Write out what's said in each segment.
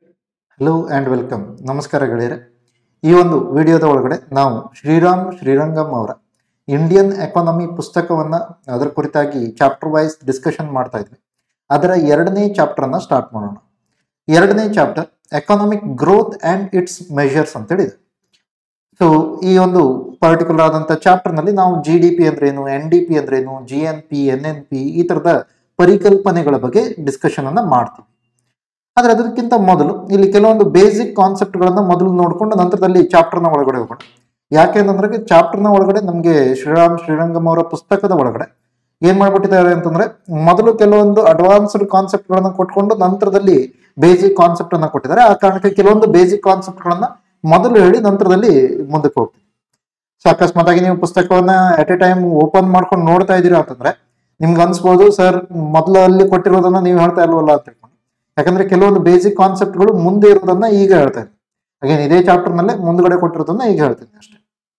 hello and welcome ನಮಸ್ಕಾರ ಗೆಳೆಯರೆ ಈ ಒಂದು ವಿಡಿಯೋದ ಒಳಗಡೆ ನಾವು ಶ್ರೀರಾಮ್ ಶ್ರೀರಂಗಂ ಅವರ ಇಂಡಿಯನ್ ಎಕಾನಮಿ ಪುಸ್ತಕವನ್ನು ಅದರ ಕುರಿತಾಗಿ ಚಾಪ್ಟರ್ ವೈಸ್ ಡಿಸ್ಕಷನ್ ಮಾಡ್ತಾ ಇದ್ವಿ ಅದರ ಎರಡನೇ ಚಾಪ್ಟರ್ನ ಸ್ಟಾರ್ಟ್ ಮಾಡೋಣ ಎರಡನೇ chapter economic growth and its measures ಅಂತೇಳಿ ಇದೆ ಸೊ ಈ ಒಂದು ಪರ್ಟಿಕ್ಯುಲರ್ ಆದಂಥ ಚಾಪ್ಟರ್ನಲ್ಲಿ ನಾವು ಜಿ ಡಿ ಪಿ ಅಂದ್ರೇನು ಎನ್ ಡಿ ಪಿ ಅಂದ್ರೇನು G N P N N P ಈ ಥರದ ಪರಿಕಲ್ಪನೆಗಳ ಬಗ್ಗೆ ಡಿಸ್ಕಷನ್ ಅನ್ನ ಮಾಡ್ತೀವಿ ಆದ್ರೆ ಅದಕ್ಕಿಂತ ಮೊದಲು ಇಲ್ಲಿ ಕೆಲವೊಂದು ಬೇಸಿಕ್ ಕಾನ್ಸೆಪ್ಟ್ಗಳನ್ನ ಮೊದಲು ನೋಡ್ಕೊಂಡು ನಂತರದಲ್ಲಿ ಚಾಪ್ಟರ್ನ ಒಳಗಡೆ ಹೋಗೋಣ ಯಾಕೆಂತಂದ್ರೆ ಚಾಪ್ಟರ್ನ ಒಳಗಡೆ ನಮಗೆ ಶ್ರೀರಾಮ್ ಶ್ರೀರಂಗಂ ಅವರ ಪುಸ್ತಕದ ಒಳಗಡೆ ಏನ್ ಮಾಡ್ಬಿಟ್ಟಿದ್ದಾರೆ ಅಂತಂದ್ರೆ ಮೊದಲು ಕೆಲವೊಂದು ಅಡ್ವಾನ್ಸ್ಡ್ ಕಾನ್ಸೆಪ್ಟ್ಗಳನ್ನ ಕೊಟ್ಕೊಂಡು ನಂತರದಲ್ಲಿ ಬೇಸಿಕ್ ಕಾನ್ಸೆಪ್ಟ್ ಅನ್ನ ಕೊಟ್ಟಿದ್ದಾರೆ ಆ ಕಾರಣಕ್ಕೆ ಕೆಲವೊಂದು ಬೇಸಿಕ್ ಕಾನ್ಸೆಪ್ಟ್ಗಳನ್ನ ಮೊದಲು ಹೇಳಿ ನಂತರದಲ್ಲಿ ಮುಂದಕ್ಕೆ ಹೋಗ್ತೀವಿ ಸೊ ಅಕಸ್ಮಾತ್ ಆಗಿ ನೀವು ಪುಸ್ತಕವನ್ನ ಅಟ್ ಎ ಟೈಮ್ ಓಪನ್ ಮಾಡ್ಕೊಂಡು ನೋಡ್ತಾ ಇದ್ದೀರಾ ಅಂತಂದ್ರೆ ನಿಮ್ಗೆ ಅನ್ಸ್ಬೋದು ಸರ್ ಮೊದಲು ಅಲ್ಲಿ ಕೊಟ್ಟಿರೋದನ್ನ ನೀವು ಹೇಳ್ತಾ ಇಲ್ವಲ್ಲ ಅಂತ ತಿಳ್ಕೊಂಡು ಯಾಕಂದ್ರೆ ಕೆಲವೊಂದು ಬೇಸಿಕ್ ಕಾನ್ಸೆಪ್ಟ್ಗಳು ಮುಂದೆ ಇರೋದನ್ನ ಈಗ ಹೇಳ್ತಾ ಇದ್ದೀನಿ ಅಗೇನ್ ಇದೇ ಚಾಪ್ಟರ್ ನಲ್ಲೇ ಮುಂದ್ಗಡೆ ಕೊಟ್ಟಿರೋದನ್ನ ಈಗ ಹೇಳ್ತೀನಿ ಅಷ್ಟೇ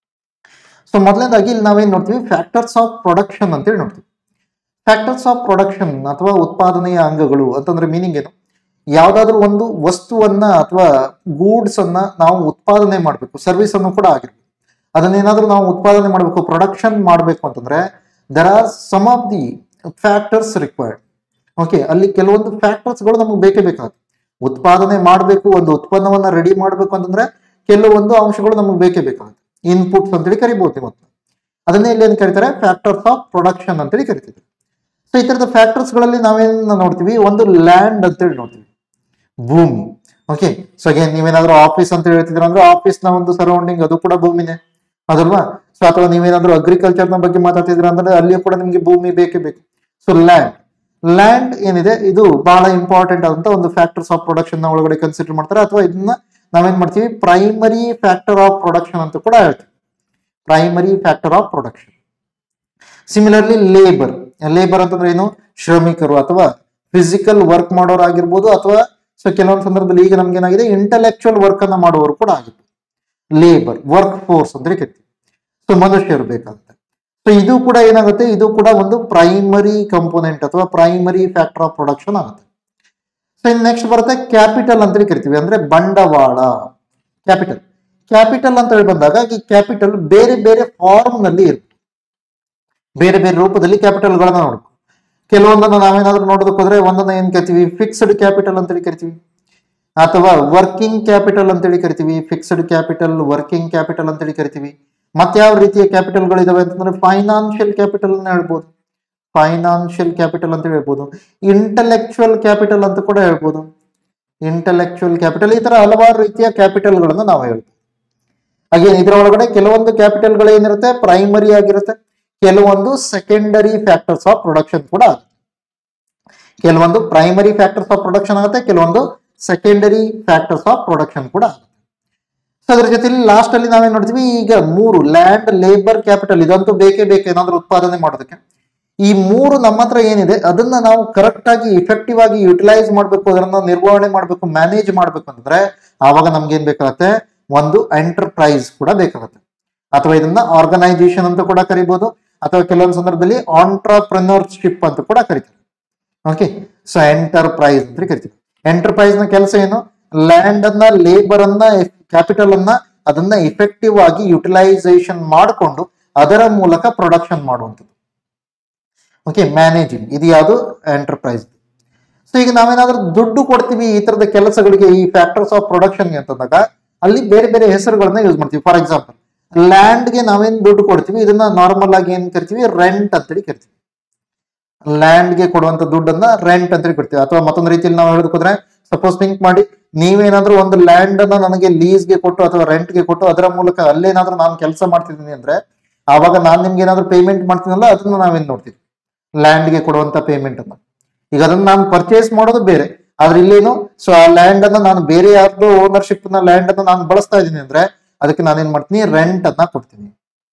ಸೊ ಮೊದಲನೇದಾಗಿ ಇಲ್ಲಿ ನಾವೇನ್ ನೋಡ್ತೀವಿ ಫ್ಯಾಕ್ಟರ್ಸ್ ಆಫ್ ಪ್ರೊಡಕ್ಷನ್ ಅಂತೇಳಿ ನೋಡ್ತೀವಿ ಫ್ಯಾಕ್ಟರ್ಸ್ ಆಫ್ ಪ್ರೊಡಕ್ಷನ್ ಅಥವಾ ಉತ್ಪಾದನೆಯ ಅಂಗಗಳು ಅಂತಂದ್ರೆ ಮೀನಿಂಗ್ ಏನು ಯಾವ್ದಾದ್ರು ಒಂದು ವಸ್ತುವನ್ನ ಅಥವಾ ಗೂಡ್ಸ್ ಅನ್ನ ನಾವು ಉತ್ಪಾದನೆ ಮಾಡಬೇಕು ಸರ್ವಿಸ್ ಅನ್ನು ಕೂಡ ಆಗಿರ್ಬೇಕು ಅದನ್ನೇನಾದ್ರೂ ನಾವು ಉತ್ಪಾದನೆ ಮಾಡಬೇಕು ಪ್ರೊಡಕ್ಷನ್ ಮಾಡಬೇಕು ಅಂತಂದ್ರೆ there are sum of the factors required okay ಅಲ್ಲಿ ಕೆಲವೊಂದು ಫ್ಯಾಕ್ಟರ್ಸ್ಗಳು ನಮಗೆ ಬೇಕೇ ಬೇಕಾಗುತ್ತೆ ಉತ್ಪಾದನೆ ಮಾಡಬೇಕು ಒಂದು ಉತ್ಪನ್ನವನ್ನ ರೆಡಿ ಮಾಡಬೇಕು ಅಂತಂದ್ರೆ ಕೆಲವೊಂದು ಅಂಶಗಳು ನಮಗೆ ಬೇಕೇ ಬೇಕಾಗುತ್ತೆ ಇನ್ಪುಟ್ಸ್ ಅಂತೇಳಿ ಕರಿಬಹುದು ಇವತ್ತು ಅದನ್ನೇ ಇಲ್ಲಿ ಏನ್ ಕರೀತಾರೆ ಫ್ಯಾಕ್ಟರ್ಸ್ ಆಫ್ ಪ್ರೊಡಕ್ಷನ್ ಅಂತೇಳಿ ಕರಿತೀವಿ ಸೊ ಈ ತರದ ಫ್ಯಾಕ್ಟರ್ಸ್ಗಳಲ್ಲಿ ನಾವೇನ್ ನೋಡ್ತೀವಿ ಒಂದು ಲ್ಯಾಂಡ್ ಅಂತೇಳಿ ನೋಡ್ತೀವಿ ಭೂಮಿ ಓಕೆ ಸೊ ಅಗೇನ್ ನೀವೇನಾದ್ರೂ ಆಫೀಸ್ ಅಂತ ಹೇಳ್ತಿದ್ರ ಅಂದ್ರೆ ಆಫೀಸ್ ನ ಒಂದು ಸರೌಂಡಿಂಗ್ ಅದು ಕೂಡ ಭೂಮಿನೇ ಅದಲ್ವಾ ಸೊ ಅಥವಾ ನೀವೇನಾದ್ರೂ ಅಗ್ರಿಕಲ್ಚರ್ ನ ಬಗ್ಗೆ ಮಾತಾಡ್ತಿದ್ರ ಅಂದ್ರೆ ಅಲ್ಲಿಯೂ ಕೂಡ ನಿಮ್ಗೆ ಭೂಮಿ ಬೇಕೇ ಬೇಕು ಸೊ ಲ್ಯಾಂಡ್ ಲ್ಯಾಂಡ್ ಏನಿದೆ ಇದು ಬಹಳ ಇಂಪಾರ್ಟೆಂಟ್ ಆದಂತ ಒಂದು ಫ್ಯಾಕ್ಟರ್ಸ್ ಆಫ್ ಪ್ರೊಡಕ್ಷನ್ ನ ಒಳಗಡೆ ಕನ್ಸಿಡರ್ ಮಾಡ್ತಾರೆ ಅಥವಾ ಇದನ್ನ ನಾವೇನ್ ಮಾಡ್ತೀವಿ ಪ್ರೈಮರಿ ಫ್ಯಾಕ್ಟರ್ ಆಫ್ ಪ್ರೊಡಕ್ಷನ್ ಅಂತ ಕೂಡ ಹೇಳ್ತೀವಿ primary factor of production similarly labour labour ಅಂತಂದ್ರೆ ಏನು ಶ್ರಮಿಕರು ಅಥವಾ ಫಿಸಿಕಲ್ ವರ್ಕ್ ಮಾಡೋರು ಆಗಿರ್ಬೋದು ಅಥವಾ ಸೊ ಕೆಲವೊಂದು ಸಂದರ್ಭದಲ್ಲಿ ಈಗ ನಮ್ಗೆ ಏನಾಗಿದೆ ಇಂಟೆಲೆಕ್ಚುಯಲ್ ವರ್ಕ್ ಅನ್ನ ಮಾಡುವವರು ಕೂಡ ಆಗಿರ್ಬೋದು ಲೇಬರ್ ವರ್ಕ್ ಫೋರ್ಸ್ ಅಂತ ಕರಿತೀವಿ ಸೊ ಮನುಷ್ಯರು ಬೇಕಾಗುತ್ತೆ ಸೊ ಇದು ಕೂಡ ಏನಾಗುತ್ತೆ ಇದು ಕೂಡ ಒಂದು ಪ್ರೈಮರಿ ಕಂಪೋನೆಂಟ್ ಅಥವಾ ಪ್ರೈಮರಿ ಫ್ಯಾಕ್ಟರ್ ಆಫ್ ಪ್ರೊಡಕ್ಷನ್ ಆಗುತ್ತೆ ಸೊ ಇನ್ನು ನೆಕ್ಸ್ಟ್ ಬರುತ್ತೆ ಕ್ಯಾಪಿಟಲ್ ಅಂತೇಳಿ ಕರಿತೀವಿ ಅಂದ್ರೆ ಬಂಡವಾಳ ಕ್ಯಾಪಿಟಲ್ ಕ್ಯಾಪಿಟಲ್ ಅಂತ ಹೇಳಿ ಬಂದಾಗ ಈ ಕ್ಯಾಪಿಟಲ್ ಬೇರೆ ಬೇರೆ ಫಾರ್ಮ್ ನಲ್ಲಿ ಇರುತ್ತೆ ಬೇರೆ ಬೇರೆ ರೂಪದಲ್ಲಿ ಕ್ಯಾಪಿಟಲ್ಗಳನ್ನ ನೋಡ್ಬೇಕು ಕೆಲವೊಂದನ್ನು ನಾವೇನಾದ್ರೂ ನೋಡೋದಕ್ಕೆ ಹೋದ್ರೆ ಒಂದನ್ನ ಏನ್ ಕರಿತೀವಿ ಫಿಕ್ಸ್ಡ್ ಕ್ಯಾಪಿಟಲ್ ಅಂತೇಳಿ ಕರಿತೀವಿ ಅಥವಾ ವರ್ಕಿಂಗ್ ಕ್ಯಾಪಿಟಲ್ ಅಂತೇಳಿ ಕರಿತೀವಿ ಫಿಕ್ಸ್ಡ್ ಕ್ಯಾಪಿಟಲ್ ವರ್ಕಿಂಗ್ ಕ್ಯಾಪಿಟಲ್ ಅಂತೇಳಿ ಕರಿತೀವಿ ಮತ್ತೆ ಯಾವ ರೀತಿಯ ಕ್ಯಾಪಿಟಲ್ಗಳಿದಾವೆ ಅಂತಂದ್ರೆ ಫೈನಾನ್ಷಿಯಲ್ ಕ್ಯಾಪಿಟಲ್ ಅನ್ನ ಹೇಳ್ಬೋದು ಫೈನಾನ್ಷಿಯಲ್ ಕ್ಯಾಪಿಟಲ್ ಅಂತ ಹೇಳ್ಬೋದು ಇಂಟೆಲೆಕ್ಚುಯಲ್ ಕ್ಯಾಪಿಟಲ್ ಅಂತ ಕೂಡ ಹೇಳ್ಬೋದು ಇಂಟೆಲೆಕ್ಚುಯಲ್ ಕ್ಯಾಪಿಟಲ್ ಈ ತರ ಹಲವಾರು ರೀತಿಯ ಕ್ಯಾಪಿಟಲ್ಗಳನ್ನು ನಾವು ಹೇಳ್ತೀವಿ ಹಾಗೇನು ಇದರ ಒಳಗಡೆ ಕೆಲವೊಂದು ಕ್ಯಾಪಿಟಲ್ಗಳು ಏನಿರುತ್ತೆ ಪ್ರೈಮರಿ ಆಗಿರುತ್ತೆ ಕೆಲವೊಂದು ಸೆಕೆಂಡರಿ ಫ್ಯಾಕ್ಟರ್ಸ್ ಆಫ್ ಪ್ರೊಡಕ್ಷನ್ ಕೂಡ ಆಗುತ್ತೆ ಕೆಲವೊಂದು ಪ್ರೈಮರಿ ಫ್ಯಾಕ್ಟರ್ಸ್ ಆಫ್ ಪ್ರೊಡಕ್ಷನ್ ಆಗುತ್ತೆ ಕೆಲವೊಂದು ಸೆಕೆಂಡರಿ ಫ್ಯಾಕ್ಟರ್ಸ್ ಆಫ್ ಪ್ರೊಡಕ್ಷನ್ ಕೂಡ ಆಗುತ್ತೆ ಸೊ ಅದ್ರ ಜೊತೆಲಿ ಲಾಸ್ಟ್ ಅಲ್ಲಿ ನಾವೇನ್ ನೋಡ್ತೀವಿ ಈಗ ಮೂರು ಲ್ಯಾಂಡ್ ಲೇಬರ್ ಕ್ಯಾಪಿಟಲ್ ಇದಂತೂ ಬೇಕೇ ಬೇಕು ಏನಾದ್ರೂ ಉತ್ಪಾದನೆ ಮಾಡೋದಕ್ಕೆ ಈ ಮೂರು ನಮ್ಮ ಹತ್ರ ಏನಿದೆ ಅದನ್ನ ನಾವು ಕರೆಕ್ಟ್ ಆಗಿ ಇಫೆಕ್ಟಿವ್ ಆಗಿ ಯುಟಿಲೈಸ್ ಮಾಡಬೇಕು ಅದನ್ನ ನಿರ್ವಹಣೆ ಮಾಡಬೇಕು ಮ್ಯಾನೇಜ್ ಮಾಡಬೇಕು ಅಂತಂದ್ರೆ ಆವಾಗ ನಮ್ಗೆ ಏನ್ ಬೇಕಾಗತ್ತೆ ಒಂದು ಎಂಟರ್ಪ್ರೈಸ್ ಕೂಡ ಬೇಕಾಗುತ್ತೆ ಅಥವಾ ಇದನ್ನ ಆರ್ಗನೈಸೇಷನ್ ಅಂತ ಕೂಡ ಕರಿಬಹುದು ಅಥವಾ ಕೆಲವೊಂದು ಸಂದರ್ಭದಲ್ಲಿ ಆಂಟ್ರಪ್ರನರ್ಶಿಪ್ ಅಂತ ಕೂಡ ಕರಿತಾರೆ ಓಕೆ ಸೊ ಎಂಟರ್ಪ್ರೈಸ್ ಅಂತ ಕರಿತೀವಿ ಎಂಟರ್ಪ್ರೈಸ್ ನ ಕೆಲಸ ಏನು ಲ್ಯಾಂಡ್ ಅನ್ನ ಲೇಬರ್ ಅನ್ನ ಕ್ಯಾಪಿಟಲ್ ಅನ್ನ ಅದನ್ನ ಇಫೆಕ್ಟಿವ್ ಆಗಿ ಯುಟಿಲೈಸೇಷನ್ ಮಾಡಿಕೊಂಡು ಅದರ ಮೂಲಕ ಪ್ರೊಡಕ್ಷನ್ ಮಾಡುವಂಥದ್ದು ಓಕೆ ಮ್ಯಾನೇಜಿಂಗ್ ಇದು ಯಾವುದು ಎಂಟರ್ಪ್ರೈಸ್ ಸೊ ಈಗ ನಾವೇನಾದ್ರೂ ದುಡ್ಡು ಕೊಡ್ತೀವಿ ಈ ತರದ ಕೆಲಸಗಳಿಗೆ ಈ ಫ್ಯಾಕ್ಟರ್ಸ್ ಆಫ್ ಪ್ರೊಡಕ್ಷನ್ಗೆ ಅಂತಂದಾಗ ಅಲ್ಲಿ ಬೇರೆ ಬೇರೆ ಹೆಸರುಗಳನ್ನ ಯೂಸ್ ಮಾಡ್ತೀವಿ ಫಾರ್ ಎಕ್ಸಾಂಪಲ್ ಲ್ಯಾಂಡ್ಗೆ ನಾವೇನ್ ದುಡ್ಡು ಕೊಡ್ತೀವಿ ಇದನ್ನ ನಾರ್ಮಲ್ ಆಗಿ ಏನ್ ಕರಿತೀವಿ ರೆಂಟ್ ಅಂತೇಳಿ ಕರಿತೀವಿ ಲ್ಯಾಂಡ್ಗೆ ಕೊಡುವಂತ ದುಡ್ಡನ್ನ ರೆಂಟ್ ಅಂತೇಳಿ ಕೊಡ್ತೀವಿ ಅಥವಾ ಮತ್ತೊಂದು ರೀತಿಯಲ್ಲಿ ನಾವು ಹೇಳೋದಕ್ಕೋದ್ರೆ ಸಪೋಸ್ ಥಿಂಕ್ ಮಾಡಿ ನೀವೇನಾದ್ರೂ ಒಂದು ಲ್ಯಾಂಡ್ ಅನ್ನ ನನಗೆ ಲೀಸ್ಗೆ ಕೊಟ್ಟು ಅಥವಾ ರೆಂಟ್ಗೆ ಕೊಟ್ಟು ಅದರ ಮೂಲಕ ಅಲ್ಲೇನಾದ್ರೂ ನಾನು ಕೆಲಸ ಮಾಡ್ತಿದ್ದೀನಿ ಅಂದ್ರೆ ಆವಾಗ ನಾನು ನಿಮ್ಗೆ ಏನಾದ್ರೂ ಪೇಮೆಂಟ್ ಮಾಡ್ತೀನಲ್ಲ ಅದನ್ನ ನಾವೇನ್ ನೋಡ್ತೀವಿ ಲ್ಯಾಂಡ್ಗೆ ಕೊಡುವಂತ ಪೇಮೆಂಟ್ ಅನ್ನ ಈಗ ಅದನ್ನ ನಾನು ಪರ್ಚೇಸ್ ಮಾಡೋದು ಬೇರೆ ಆದ್ರೆ ಇಲ್ಲೇನು ಸೊ ಆ ಲ್ಯಾಂಡ್ ಅನ್ನ ನಾನು ಬೇರೆ ಯಾರ್ದು ಓನರ್ಶಿಪ್ ನ ಲ್ಯಾಂಡ್ ಅನ್ನ ನಾನು ಬಳಸ್ತಾ ಇದ್ದೀನಿ ಅಂದ್ರೆ ಅದಕ್ಕೆ ನಾನೇನ್ ಮಾಡ್ತೀನಿ ರೆಂಟ್ ಅನ್ನ ಕೊಡ್ತೀನಿ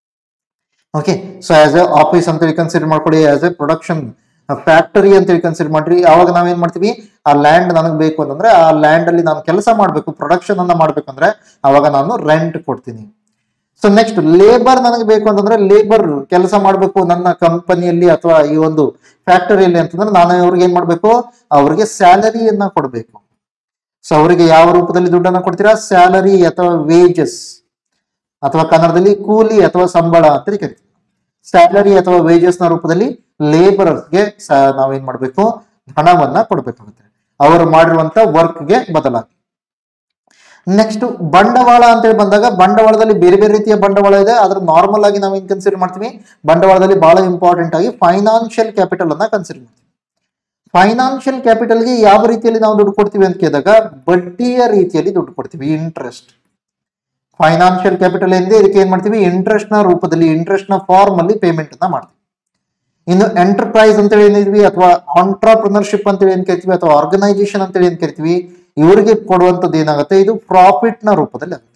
okay so as a office ಅಂತೇಳಿ ಕನ್ಸಿಡರ್ ಮಾಡ್ಕೊಳ್ಳಿ ಆಸ್ ಎ ಪ್ರೊಡಕ್ಷನ್ ಫ್ಯಾಕ್ಟರಿ ಅಂತೇಳಿ ಕನ್ಸಿಡರ್ ಮಾಡ್ರಿ ಅವಾಗ ನಾವೇನ್ ಮಾಡ್ತೀವಿ ಆ ಲ್ಯಾಂಡ್ ನನಗೆ ಬೇಕು ಅಂತಂದ್ರೆ ಆ ಲ್ಯಾಂಡ್ ಅಲ್ಲಿ ನಾನು ಕೆಲಸ ಮಾಡಬೇಕು ಪ್ರೊಡಕ್ಷನ್ ಅನ್ನ ಮಾಡ್ಬೇಕಂದ್ರೆ ಅವಾಗ ನಾನು ರೆಂಟ್ ಕೊಡ್ತೀನಿ ಸೊ ನೆಕ್ಸ್ಟ್ ಲೇಬರ್ ನನಗೆ ಬೇಕು ಅಂತಂದ್ರೆ ಲೇಬರ್ ಕೆಲಸ ಮಾಡಬೇಕು ನನ್ನ ಕಂಪನಿಯಲ್ಲಿ ಅಥವಾ ಈ ಒಂದು ಫ್ಯಾಕ್ಟರಿಯಲ್ಲಿ ಅಂತಂದ್ರೆ ನಾನು ಅವ್ರಿಗೆ ಏನ್ ಮಾಡ್ಬೇಕು ಅವ್ರಿಗೆ ಸ್ಯಾಲರಿಯನ್ನ ಕೊಡಬೇಕು ಸೊ ಅವರಿಗೆ ಯಾವ ರೂಪದಲ್ಲಿ ದುಡ್ಡನ್ನು ಕೊಡ್ತೀರಾ ಸ್ಯಾಲರಿ ಅಥವಾ ವೇಜಸ್ ಅಥವಾ ಕನ್ನಡದಲ್ಲಿ ಕೂಲಿ ಅಥವಾ ಸಂಬಳ ಅಂತ ಕರಿತೀವಿ ಸ್ಯಾಲರಿ ಅಥವಾ ವೇಜಸ್ ನ ರೂಪದಲ್ಲಿ ಲೇಬರರ್ಸ್ಗೆ ನಾವೇನ್ ಮಾಡ್ಬೇಕು ಹಣವನ್ನ ಕೊಡ್ಬೇಕಾಗುತ್ತೆ ಅವರು ಮಾಡಿರುವಂತ ವರ್ಕ್ಗೆ ಬದಲಾಗಿ ನೆಕ್ಸ್ಟ್ ಬಂಡವಾಳ ಅಂತೇಳಿ ಬಂದಾಗ ಬಂಡವಾಳದಲ್ಲಿ ಬೇರೆ ಬೇರೆ ರೀತಿಯ ಬಂಡವಾಳ ಇದೆ ಅದ್ರ ನಾರ್ಮಲ್ ಆಗಿ ನಾವು ಏನ್ ಕನ್ಸಿಡರ್ ಮಾಡ್ತೀವಿ ಬಂಡವಾಳದಲ್ಲಿ ಬಹಳ ಇಂಪಾರ್ಟೆಂಟ್ ಆಗಿ ಫೈನಾನ್ಷಿಯಲ್ ಕ್ಯಾಪಿಟಲ್ ಅನ್ನ ಕನ್ಸಿಡರ್ ಮಾಡ್ತೀವಿ ಫೈನಾನ್ಷಿಯಲ್ ಕ್ಯಾಪಿಟಲ್ಗೆ ಯಾವ ರೀತಿಯಲ್ಲಿ ನಾವು ದುಡ್ಡು ಕೊಡ್ತೀವಿ ಅಂತ ಕೇಳಿದಾಗ ಬಡ್ಡಿಯ ರೀತಿಯಲ್ಲಿ ದುಡ್ಡು ಕೊಡ್ತೀವಿ ಇಂಟ್ರೆಸ್ಟ್ ಫೈನಾನ್ಷಿಯಲ್ ಕ್ಯಾಪಿಟಲ್ ಎಂದೇ ಇದಕ್ಕೆ ಏನ್ ಮಾಡ್ತೀವಿ ಇಂಟ್ರೆಸ್ಟ್ ನ ರೂಪದಲ್ಲಿ ಇಂಟ್ರೆಸ್ಟ್ ನ ಫಾರ್ಮ್ ಅಲ್ಲಿ ಪೇಮೆಂಟ್ ಅನ್ನ ಮಾಡ್ತೀವಿ ಇನ್ನು ಎಂಟರ್ಪ್ರೈಸ್ ಅಂತೇಳಿ ಏನಿದ್ವಿ ಅಥವಾ ಆಂಟ್ರಪ್ರಿನರ್ಶಿಪ್ ಅಂತೇಳಿ ಏನ್ ಕರಿತೀವಿ ಅಥವಾ ಆರ್ಗನೈಸೇಷನ್ ಅಂತೇಳಿ ಏನ್ ಕರಿತೀವಿ ಇವರಿಗೆ ಕೊಡುವಂತದ್ದು ಏನಾಗುತ್ತೆ ಇದು ಪ್ರಾಫಿಟ್ ನ ರೂಪದಲ್ಲಿ ಆಗುತ್ತೆ